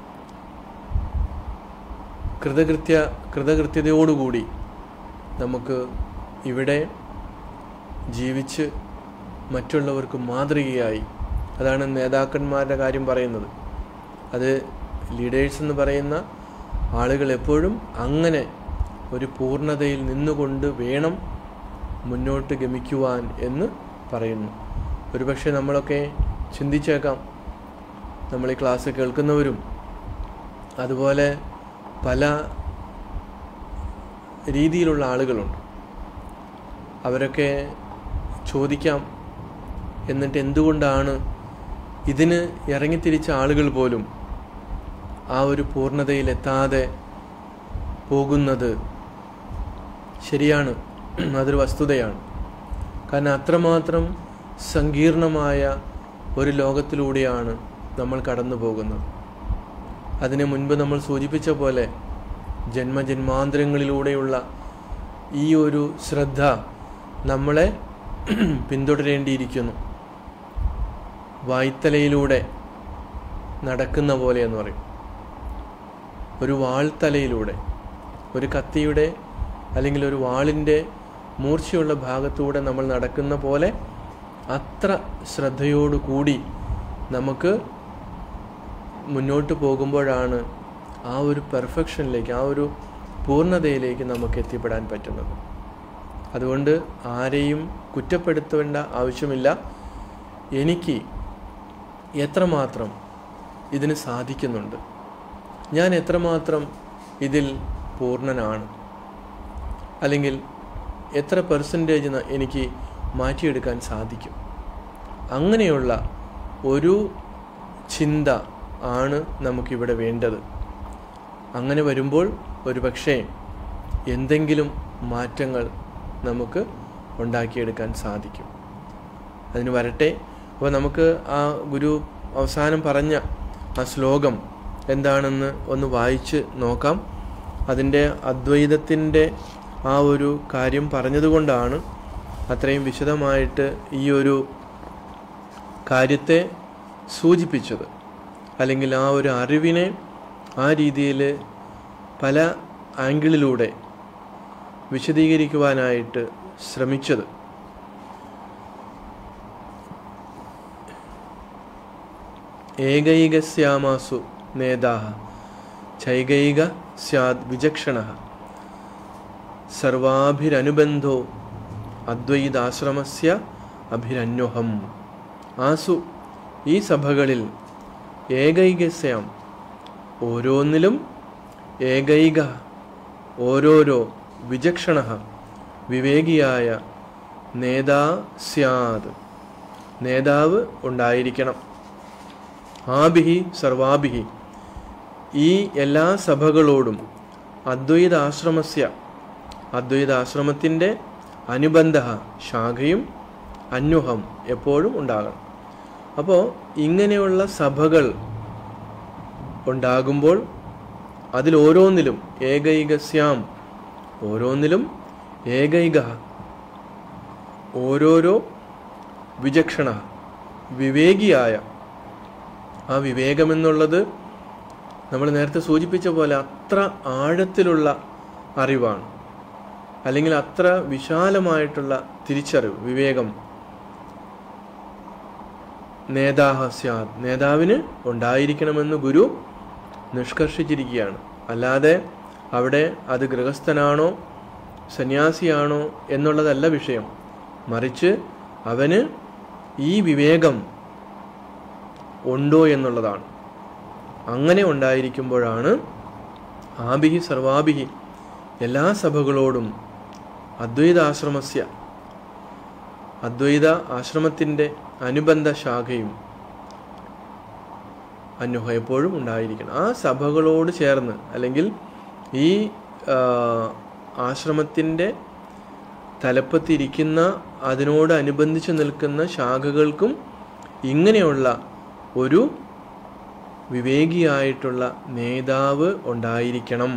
S1: കൃതകൃത്യ കൃതകൃത്യതയോടുകൂടി നമുക്ക് ഇവിടെ ജീവിച്ച് മറ്റുള്ളവർക്ക് മാതൃകയായി അതാണ് നേതാക്കന്മാരുടെ കാര്യം പറയുന്നത് അത് ലീഡേഴ്സ് എന്ന് പറയുന്ന ആളുകൾ എപ്പോഴും അങ്ങനെ ഒരു പൂർണ്ണതയിൽ നിന്നുകൊണ്ട് വേണം മുന്നോട്ട് ഗമിക്കുവാൻ എന്ന് പറയുന്നു ഒരുപക്ഷെ നമ്മളൊക്കെ ചിന്തിച്ചേക്കാം നമ്മൾ ഈ ക്ലാസ് കേൾക്കുന്നവരും അതുപോലെ പല രീതിയിലുള്ള ആളുകളുണ്ട് അവരൊക്കെ ചോദിക്കാം എന്നിട്ട് എന്തുകൊണ്ടാണ് ഇതിന് ഇറങ്ങിത്തിരിച്ച ആളുകൾ പോലും ആ ഒരു പൂർണ്ണതയിലെത്താതെ പോകുന്നത് ശരിയാണ് അതൊരു വസ്തുതയാണ് കാരണം അത്രമാത്രം സങ്കീർണമായ ഒരു ലോകത്തിലൂടെയാണ് നമ്മൾ കടന്നു പോകുന്നത് അതിനു മുൻപ് നമ്മൾ സൂചിപ്പിച്ച പോലെ ജന്മജന്മാന്തരങ്ങളിലൂടെയുള്ള ഈ ഒരു ശ്രദ്ധ നമ്മളെ പിന്തുടരേണ്ടിയിരിക്കുന്നു വായ്ത്തലയിലൂടെ നടക്കുന്ന പോലെ എന്ന് പറയും ഒരു വാൾത്തലയിലൂടെ ഒരു കത്തിയുടെ അല്ലെങ്കിൽ ഒരു വാളിൻ്റെ മൂർച്ചയുള്ള ഭാഗത്തൂടെ നമ്മൾ നടക്കുന്ന പോലെ അത്ര ശ്രദ്ധയോടുകൂടി നമുക്ക് മുന്നോട്ട് പോകുമ്പോഴാണ് ആ ഒരു പെർഫെക്ഷനിലേക്ക് ആ ഒരു പൂർണ്ണതയിലേക്ക് നമുക്ക് എത്തിപ്പെടാൻ പറ്റുന്നത് അതുകൊണ്ട് ആരെയും കുറ്റപ്പെടുത്തേണ്ട ആവശ്യമില്ല എനിക്ക് എത്രമാത്രം ഇതിന് സാധിക്കുന്നുണ്ട് ഞാൻ എത്രമാത്രം ഇതിൽ പൂർണ്ണനാണ് അല്ലെങ്കിൽ എത്ര പെർസെൻറ്റേജ് എനിക്ക് മാറ്റിയെടുക്കാൻ സാധിക്കും അങ്ങനെയുള്ള ഒരു ചിന്ത ആണ് നമുക്കിവിടെ വേണ്ടത് അങ്ങനെ വരുമ്പോൾ ഒരു പക്ഷേ എന്തെങ്കിലും മാറ്റങ്ങൾ നമുക്ക് ഉണ്ടാക്കിയെടുക്കാൻ സാധിക്കും അതിന് വരട്ടെ അപ്പോൾ നമുക്ക് ആ ഗുരു അവസാനം പറഞ്ഞ ആ ശ്ലോകം എന്താണെന്ന് ഒന്ന് വായിച്ച് നോക്കാം അതിൻ്റെ അദ്വൈതത്തിൻ്റെ ആ ഒരു കാര്യം പറഞ്ഞതുകൊണ്ടാണ് അത്രയും വിശദമായിട്ട് ഈ ഒരു കാര്യത്തെ സൂചിപ്പിച്ചത് അല്ലെങ്കിൽ ആ ഒരു അറിവിനെ ആ രീതിയിൽ പല ആംഗിളിലൂടെ വിശദീകരിക്കുവാനായിട്ട് ശ്രമിച്ചത് ഏകൈകസ്യാമാസു നേതാ ചൈകൈക സ്യാദ് വിചക്ഷണ സർവാഭിരനുബന്ധോ അദ്വൈതാശ്രമസ്യ അഭിരന്വഹം ആസു ഈ സഭകളിൽ ഏകൈകസ്യാം ഓരോന്നിലും ഏകൈക ഓരോരോ വിചക്ഷണ വിവേകിയായ നേതാ സ്യാദ് നേതാവ് ഉണ്ടായിരിക്കണം ആഭിഹി സർവാഭിഹി ഈ എല്ലാ സഭകളോടും അദ്വൈതാശ്രമസ്യ അദ്വൈതാശ്രമത്തിൻ്റെ അനുബന്ധ ശാഖയും അന്വഹം എപ്പോഴും ഉണ്ടാകണം അപ്പോൾ ഇങ്ങനെയുള്ള സഭകൾ ഉണ്ടാകുമ്പോൾ അതിൽ ഓരോന്നിലും ഏകൈകസ്യാം ഓരോന്നിലും ഏകൈക ഓരോരോ വിചക്ഷണ വിവേകിയായ ആ വിവേകമെന്നുള്ളത് നമ്മൾ നേരത്തെ സൂചിപ്പിച്ച പോലെ അത്ര ആഴത്തിലുള്ള അറിവാണ് അല്ലെങ്കിൽ അത്ര വിശാലമായിട്ടുള്ള തിരിച്ചറിവ് വിവേകം നേതാഹ സ്യാദ് നേതാവിന് ഉണ്ടായിരിക്കണമെന്ന് ഗുരു നിഷ്കർഷിച്ചിരിക്കുകയാണ് അല്ലാതെ അവിടെ അത് ഗൃഹസ്ഥനാണോ സന്യാസിയാണോ എന്നുള്ളതല്ല വിഷയം മറിച്ച് അവന് ഈ വിവേകം ഉണ്ടോ എന്നുള്ളതാണ് അങ്ങനെ ഉണ്ടായിരിക്കുമ്പോഴാണ് ആഭിഹി സർവാഭിഹി എല്ലാ സഭകളോടും അദ്വൈതാശ്രമസ്യ അദ്വൈത ആശ്രമത്തിൻ്റെ അനുബന്ധ ശാഖയും അന്വഹം എപ്പോഴും ഉണ്ടായിരിക്കണം ആ സഭകളോട് ചേർന്ന് അല്ലെങ്കിൽ ഈ ആ, ആശ്രമത്തിൻ്റെ തലപ്പത്തിരിക്കുന്ന അതിനോട് അനുബന്ധിച്ച് നിൽക്കുന്ന ശാഖകൾക്കും ഇങ്ങനെയുള്ള ഒരു വിവേകിയായിട്ടുള്ള നേതാവ് ഉണ്ടായിരിക്കണം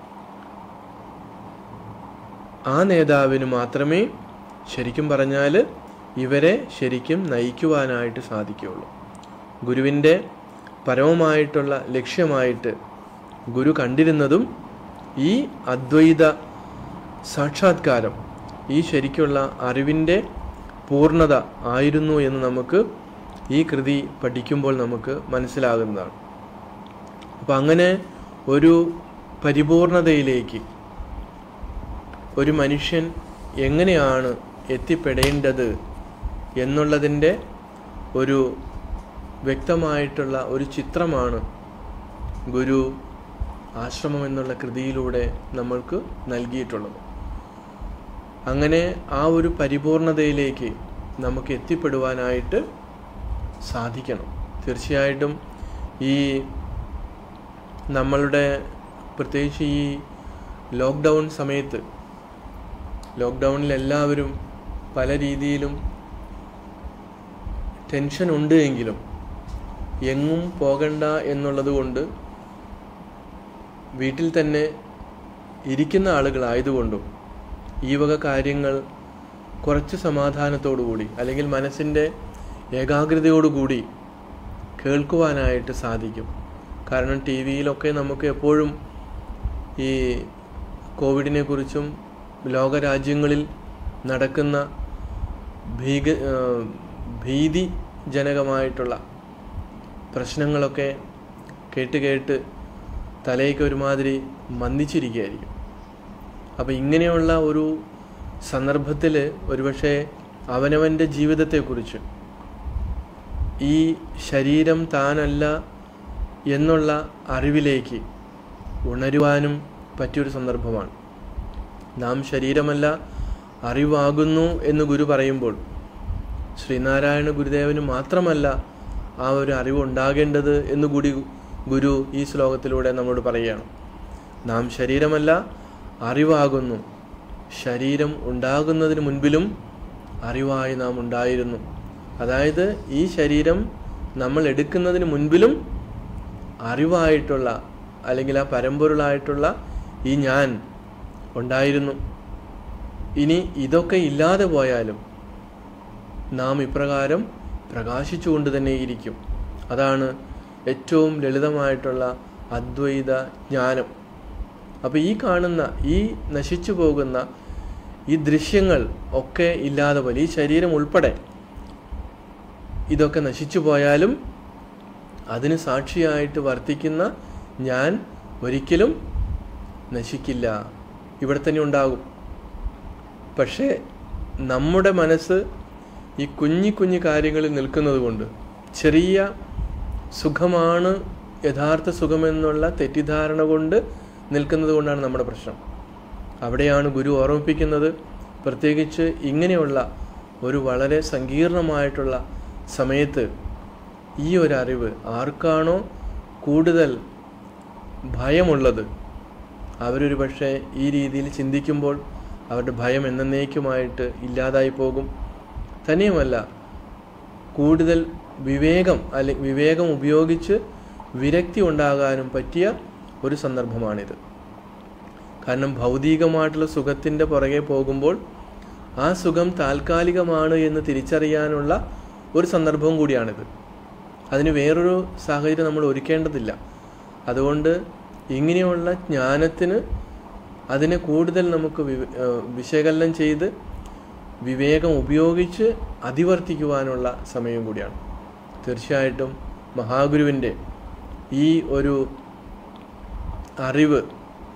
S1: ആ നേതാവിന് മാത്രമേ ശരിക്കും പറഞ്ഞാൽ ഇവരെ ശരിക്കും നയിക്കുവാനായിട്ട് സാധിക്കുകയുള്ളൂ ഗുരുവിൻ്റെ പരമമായിട്ടുള്ള ലക്ഷ്യമായിട്ട് ഗുരു കണ്ടിരുന്നതും ഈ അദ്വൈത സാക്ഷാത്കാരം ഈ ശരിക്കുള്ള അറിവിൻ്റെ പൂർണ്ണത ആയിരുന്നു എന്ന് നമുക്ക് ഈ കൃതി പഠിക്കുമ്പോൾ നമുക്ക് മനസ്സിലാകുന്നതാണ് അപ്പം അങ്ങനെ ഒരു പരിപൂർണതയിലേക്ക് ഒരു മനുഷ്യൻ എങ്ങനെയാണ് എത്തിപ്പെടേണ്ടത് എന്നുള്ളതിൻ്റെ ഒരു വ്യക്തമായിട്ടുള്ള ഒരു ചിത്രമാണ് ഗുരു ആശ്രമം എന്നുള്ള കൃതിയിലൂടെ നമ്മൾക്ക് നൽകിയിട്ടുള്ളത് അങ്ങനെ ആ ഒരു പരിപൂർണതയിലേക്ക് നമുക്ക് എത്തിപ്പെടുവാനായിട്ട് സാധിക്കണം തീർച്ചയായിട്ടും ഈ നമ്മളുടെ പ്രത്യേകിച്ച് ഈ ലോക്ക്ഡൗൺ സമയത്ത് ലോക്ക്ഡൗണിൽ എല്ലാവരും പല രീതിയിലും ടെൻഷൻ ഉണ്ട് എങ്കിലും എങ്ങും പോകണ്ട എന്നുള്ളത് കൊണ്ട് വീട്ടിൽ തന്നെ ഇരിക്കുന്ന ആളുകളായതുകൊണ്ടും ഈ വക കാര്യങ്ങൾ കുറച്ച് സമാധാനത്തോടുകൂടി അല്ലെങ്കിൽ മനസ്സിൻ്റെ ഏകാഗ്രതയോടുകൂടി കേൾക്കുവാനായിട്ട് സാധിക്കും കാരണം ടി വിയിലൊക്കെ നമുക്ക് എപ്പോഴും ഈ കോവിഡിനെ കുറിച്ചും ലോകരാജ്യങ്ങളിൽ നടക്കുന്ന ഭീക ആ, ഭീതിജനകമായിട്ടുള്ള പ്രശ്നങ്ങളൊക്കെ കേട്ട് കേട്ട് തലയൊക്കെ ഒരുമാതിരി മന്ദിച്ചിരിക്കുകയായിരിക്കും അപ്പോൾ ഇങ്ങനെയുള്ള ഒരു സന്ദർഭത്തിൽ ഒരുപക്ഷെ അവനവൻ്റെ ജീവിതത്തെക്കുറിച്ച് ഈ ശരീരം താനല്ല എന്നുള്ള അറിവിലേക്ക് ഉണരുവാനും പറ്റിയൊരു സന്ദർഭമാണ് നാം ശരീരമല്ല അറിവാകുന്നു എന്ന് ഗുരു പറയുമ്പോൾ ശ്രീനാരായണ ഗുരുദേവന് മാത്രമല്ല ആ ഒരു അറിവ് ഉണ്ടാകേണ്ടത് എന്ന് കൂടി ഗുരു ഈ ശ്ലോകത്തിലൂടെ നമ്മളോട് പറയുകയാണ് നാം ശരീരമല്ല അറിവാകുന്നു ശരീരം ഉണ്ടാകുന്നതിന് മുൻപിലും അറിവായി നാം ഉണ്ടായിരുന്നു അതായത് ഈ ശരീരം നമ്മൾ എടുക്കുന്നതിന് മുൻപിലും അറിവായിട്ടുള്ള അല്ലെങ്കിൽ ആ പരമ്പൊരുളായിട്ടുള്ള ഈ ഞാൻ ഉണ്ടായിരുന്നു ഇനി ഇതൊക്കെ ഇല്ലാതെ പോയാലും നാം ഇപ്രകാരം പ്രകാശിച്ചുകൊണ്ട് തന്നെ ഇരിക്കും അതാണ് ഏറ്റവും ലളിതമായിട്ടുള്ള അദ്വൈത ജ്ഞാനം അപ്പോൾ ഈ കാണുന്ന ഈ നശിച്ചു പോകുന്ന ഈ ദൃശ്യങ്ങൾ ഒക്കെ ഇല്ലാതെ പോലെ ഈ ശരീരം ഉൾപ്പെടെ ഇതൊക്കെ നശിച്ചു പോയാലും അതിന് സാക്ഷിയായിട്ട് വർത്തിക്കുന്ന ഞാൻ ഒരിക്കലും നശിക്കില്ല ഇവിടെ തന്നെ ഉണ്ടാകും പക്ഷേ നമ്മുടെ മനസ്സ് ഈ കുഞ്ഞി കുഞ്ഞി കാര്യങ്ങളിൽ നിൽക്കുന്നത് കൊണ്ട് ചെറിയ സുഖമാണ് യഥാർത്ഥ സുഖമെന്നുള്ള തെറ്റിദ്ധാരണ കൊണ്ട് നിൽക്കുന്നത് കൊണ്ടാണ് നമ്മുടെ പ്രശ്നം അവിടെയാണ് ഗുരു ഓർമ്മിപ്പിക്കുന്നത് പ്രത്യേകിച്ച് ഇങ്ങനെയുള്ള ഒരു വളരെ സങ്കീർണമായിട്ടുള്ള സമയത്ത് ഈ ഒരു അറിവ് ആർക്കാണോ കൂടുതൽ ഭയമുള്ളത് അവരൊരു പക്ഷേ ഈ രീതിയിൽ ചിന്തിക്കുമ്പോൾ അവരുടെ ഭയം എന്നേക്കുമായിട്ട് ഇല്ലാതായി പോകും തന്നെയുമല്ല കൂടുതൽ വിവേകം അല്ലെ വിവേകം ഉപയോഗിച്ച് വിരക്തി ഉണ്ടാകാനും പറ്റിയ ഒരു സന്ദർഭമാണിത് കാരണം ഭൗതികമായിട്ടുള്ള സുഖത്തിൻ്റെ പുറകെ പോകുമ്പോൾ ആ സുഖം താൽക്കാലികമാണ് എന്ന് തിരിച്ചറിയാനുള്ള ഒരു സന്ദർഭവും കൂടിയാണിത് അതിന് വേറൊരു സാഹചര്യം നമ്മൾ ഒരുക്കേണ്ടതില്ല അതുകൊണ്ട് ഇങ്ങനെയുള്ള ജ്ഞാനത്തിന് അതിനെ കൂടുതൽ നമുക്ക് വിവ- ഏഹ് വിശകലനം ചെയ്ത് വിവേകം ഉപയോഗിച്ച് അതിവർത്തിക്കുവാനുള്ള സമയം കൂടിയാണ് തീർച്ചയായിട്ടും മഹാഗുരുവിൻ്റെ ഈ ഒരു അറിവ്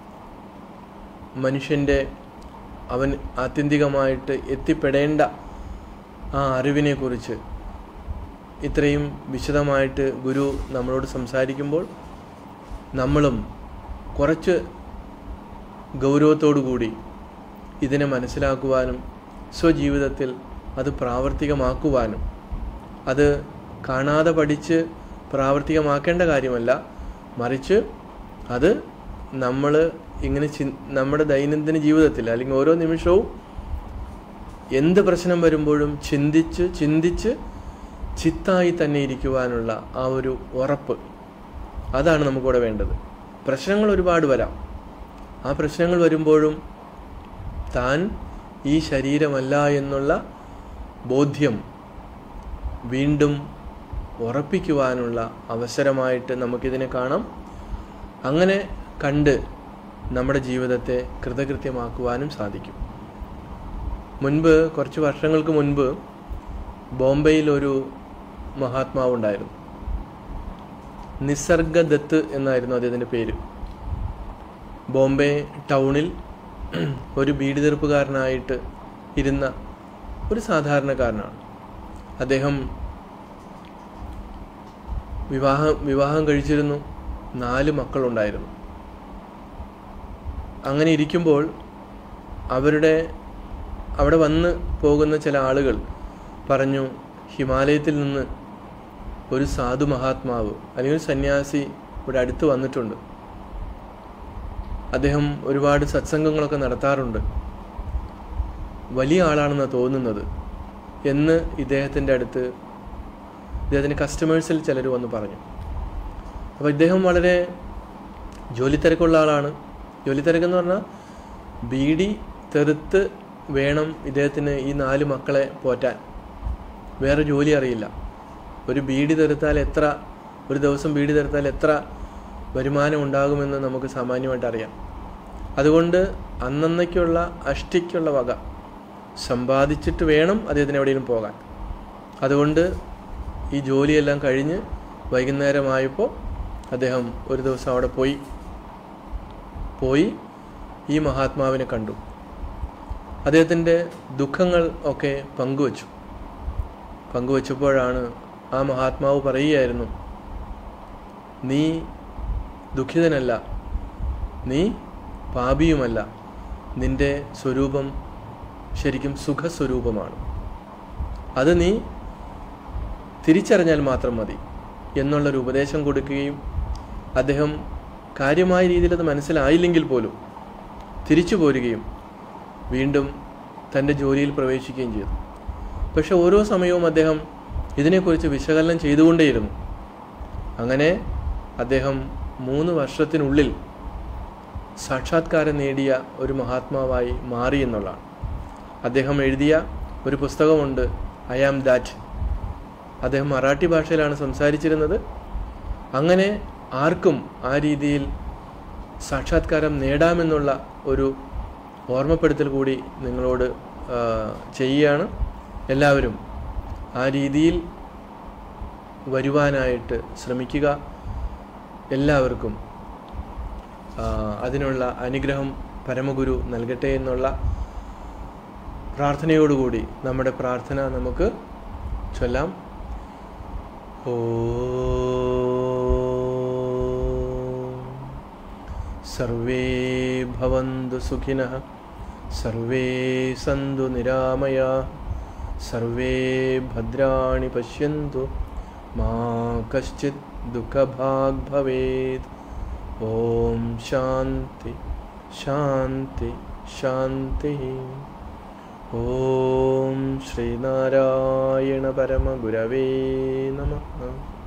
S1: മനുഷ്യൻ്റെ അവൻ ആത്യന്തികമായിട്ട് എത്തിപ്പെടേണ്ട ആ അറിവിനെക്കുറിച്ച് ഇത്രയും വിശദമായിട്ട് ഗുരു നമ്മളോട് സംസാരിക്കുമ്പോൾ നമ്മളും കുറച്ച് ഗൗരവത്തോടു കൂടി ഇതിനെ മനസ്സിലാക്കുവാനും സ്വജീവിതത്തിൽ അത് പ്രാവർത്തികമാക്കുവാനും അത് കാണാതെ പഠിച്ച് പ്രാവർത്തികമാക്കേണ്ട കാര്യമല്ല മറിച്ച് അത് നമ്മൾ ഇങ്ങനെ ചി നമ്മുടെ ദൈനംദിന ജീവിതത്തിൽ അല്ലെങ്കിൽ ഓരോ നിമിഷവും എന്ത് പ്രശ്നം വരുമ്പോഴും ചിന്തിച്ച് ചിന്തിച്ച് ചിത്തായി തന്നെ ഇരിക്കുവാനുള്ള ആ ഒരു ഉറപ്പ് അതാണ് നമുക്കിവിടെ വേണ്ടത് പ്രശ്നങ്ങൾ ഒരുപാട് വരാം ആ പ്രശ്നങ്ങൾ വരുമ്പോഴും താൻ ഈ ശരീരമല്ല എന്നുള്ള ബോധ്യം വീണ്ടും ഉറപ്പിക്കുവാനുള്ള അവസരമായിട്ട് നമുക്കിതിനെ കാണാം അങ്ങനെ കണ്ട് നമ്മുടെ ജീവിതത്തെ കൃതകൃത്യമാക്കുവാനും സാധിക്കും മുൻപ് കുറച്ച് വർഷങ്ങൾക്ക് മുൻപ് ബോംബെയിൽ ഒരു മഹാത്മാവ് ഉണ്ടായിരുന്നു നിസർഗദത്ത് എന്നായിരുന്നു അദ്ദേഹത്തിൻ്റെ പേര് ബോംബെ ടൗണിൽ ഒരു ബീഡി തീർപ്പുകാരനായിട്ട് ഇരുന്ന ഒരു സാധാരണക്കാരനാണ് അദ്ദേഹം വിവാഹം വിവാഹം കഴിച്ചിരുന്നു നാല് മക്കളുണ്ടായിരുന്നു അങ്ങനെ ഇരിക്കുമ്പോൾ അവരുടെ അവിടെ വന്ന് പോകുന്ന ചില ആളുകൾ പറഞ്ഞു ഹിമാലയത്തിൽ നിന്ന് ഒരു സാധു മഹാത്മാവ് അല്ലെങ്കിൽ ഒരു സന്യാസി ഇവിടെ അടുത്ത് വന്നിട്ടുണ്ട് അദ്ദേഹം ഒരുപാട് സത്സംഗങ്ങളൊക്കെ നടത്താറുണ്ട് വലിയ ആളാണെന്നാണ് തോന്നുന്നത് എന്ന് ഇദ്ദേഹത്തിൻ്റെ അടുത്ത് ഇദ്ദേഹത്തിൻ്റെ കസ്റ്റമേഴ്സിൽ ചിലർ വന്ന് പറഞ്ഞു അപ്പോൾ ഇദ്ദേഹം വളരെ ജോലി തിരക്കുള്ള ആളാണ് ജോലി തിരക്കെന്ന് പറഞ്ഞാൽ ബീഡി തെറുത്ത് വേണം ഇദ്ദേഹത്തിന് ഈ നാല് മക്കളെ പോറ്റാൻ വേറെ ജോലി അറിയില്ല ഒരു ബീഡി തെറുത്താൽ എത്ര ഒരു ദിവസം ബീഡി തെറുത്താൽ എത്ര വരുമാനം ഉണ്ടാകുമെന്ന് നമുക്ക് സാമാന്യമായിട്ട് അറിയാം അതുകൊണ്ട് അന്നന്നയ്ക്കുള്ള അഷ്ടിക്കുള്ള വക സമ്പാദിച്ചിട്ട് വേണം അദ്ദേഹത്തിന് എവിടെയെങ്കിലും പോകാൻ അതുകൊണ്ട് ഈ ജോലിയെല്ലാം കഴിഞ്ഞ് വൈകുന്നേരമായപ്പോൾ അദ്ദേഹം ഒരു ദിവസം അവിടെ പോയി പോയി ഈ മഹാത്മാവിനെ കണ്ടു അദ്ദേഹത്തിൻ്റെ ദുഃഖങ്ങൾ ഒക്കെ പങ്കുവച്ചു പങ്കുവച്ചപ്പോഴാണ് ആ മഹാത്മാവ് പറയുകയായിരുന്നു നീ ദുഃഖിതനല്ല നീ പാപിയുമല്ല നിന്റെ സ്വരൂപം ശരിക്കും സുഖസ്വരൂപമാണ് അത് നീ തിരിച്ചറിഞ്ഞാൽ മാത്രം മതി എന്നുള്ളൊരു ഉപദേശം കൊടുക്കുകയും അദ്ദേഹം കാര്യമായ രീതിയിൽ അത് മനസ്സിലായില്ലെങ്കിൽ പോലും തിരിച്ചു പോരുകയും വീണ്ടും തൻ്റെ ജോലിയിൽ പ്രവേശിക്കുകയും ചെയ്തു പക്ഷെ ഓരോ സമയവും അദ്ദേഹം ഇതിനെക്കുറിച്ച് വിശകലനം ചെയ്തുകൊണ്ടേയിരുന്നു അങ്ങനെ അദ്ദേഹം മൂന്ന് വർഷത്തിനുള്ളിൽ സാക്ഷാത്കാരം നേടിയ ഒരു മഹാത്മാവായി മാറി എന്നുള്ളതാണ് അദ്ദേഹം എഴുതിയ ഒരു പുസ്തകമുണ്ട് ഐ ആം ദാറ്റ് അദ്ദേഹം മറാഠി ഭാഷയിലാണ് സംസാരിച്ചിരുന്നത് അങ്ങനെ ആർക്കും ആ രീതിയിൽ സാക്ഷാത്കാരം നേടാമെന്നുള്ള ഒരു ഓർമ്മപ്പെടുത്തൽ കൂടി നിങ്ങളോട് ആ, ചെയ്യുകയാണ് എല്ലാവരും ആ രീതിയിൽ വരുവാനായിട്ട് ശ്രമിക്കുക എല്ലാവർക്കും ആ, അതിനുള്ള അനുഗ്രഹം പരമഗുരു നൽകട്ടെ എന്നുള്ള പ്രാർത്ഥനയോടുകൂടി നമ്മുടെ പ്രാർത്ഥന നമുക്ക് ചൊല്ലാം ഓ സർവേ ഭവന്തു സുഖിനഃ സർവേ സന്തു നിരാമയാ സർവേ ഭദ്രാണി പശ്യന്തു മാ കശ്ചിത് ദുഃഖഭാഗ് ഭവേത് ഓം ശാന്തി ശാന്തി ശാന്തി ഓം ശ്രീനാരായണ പരമഗുരവേ നമഃ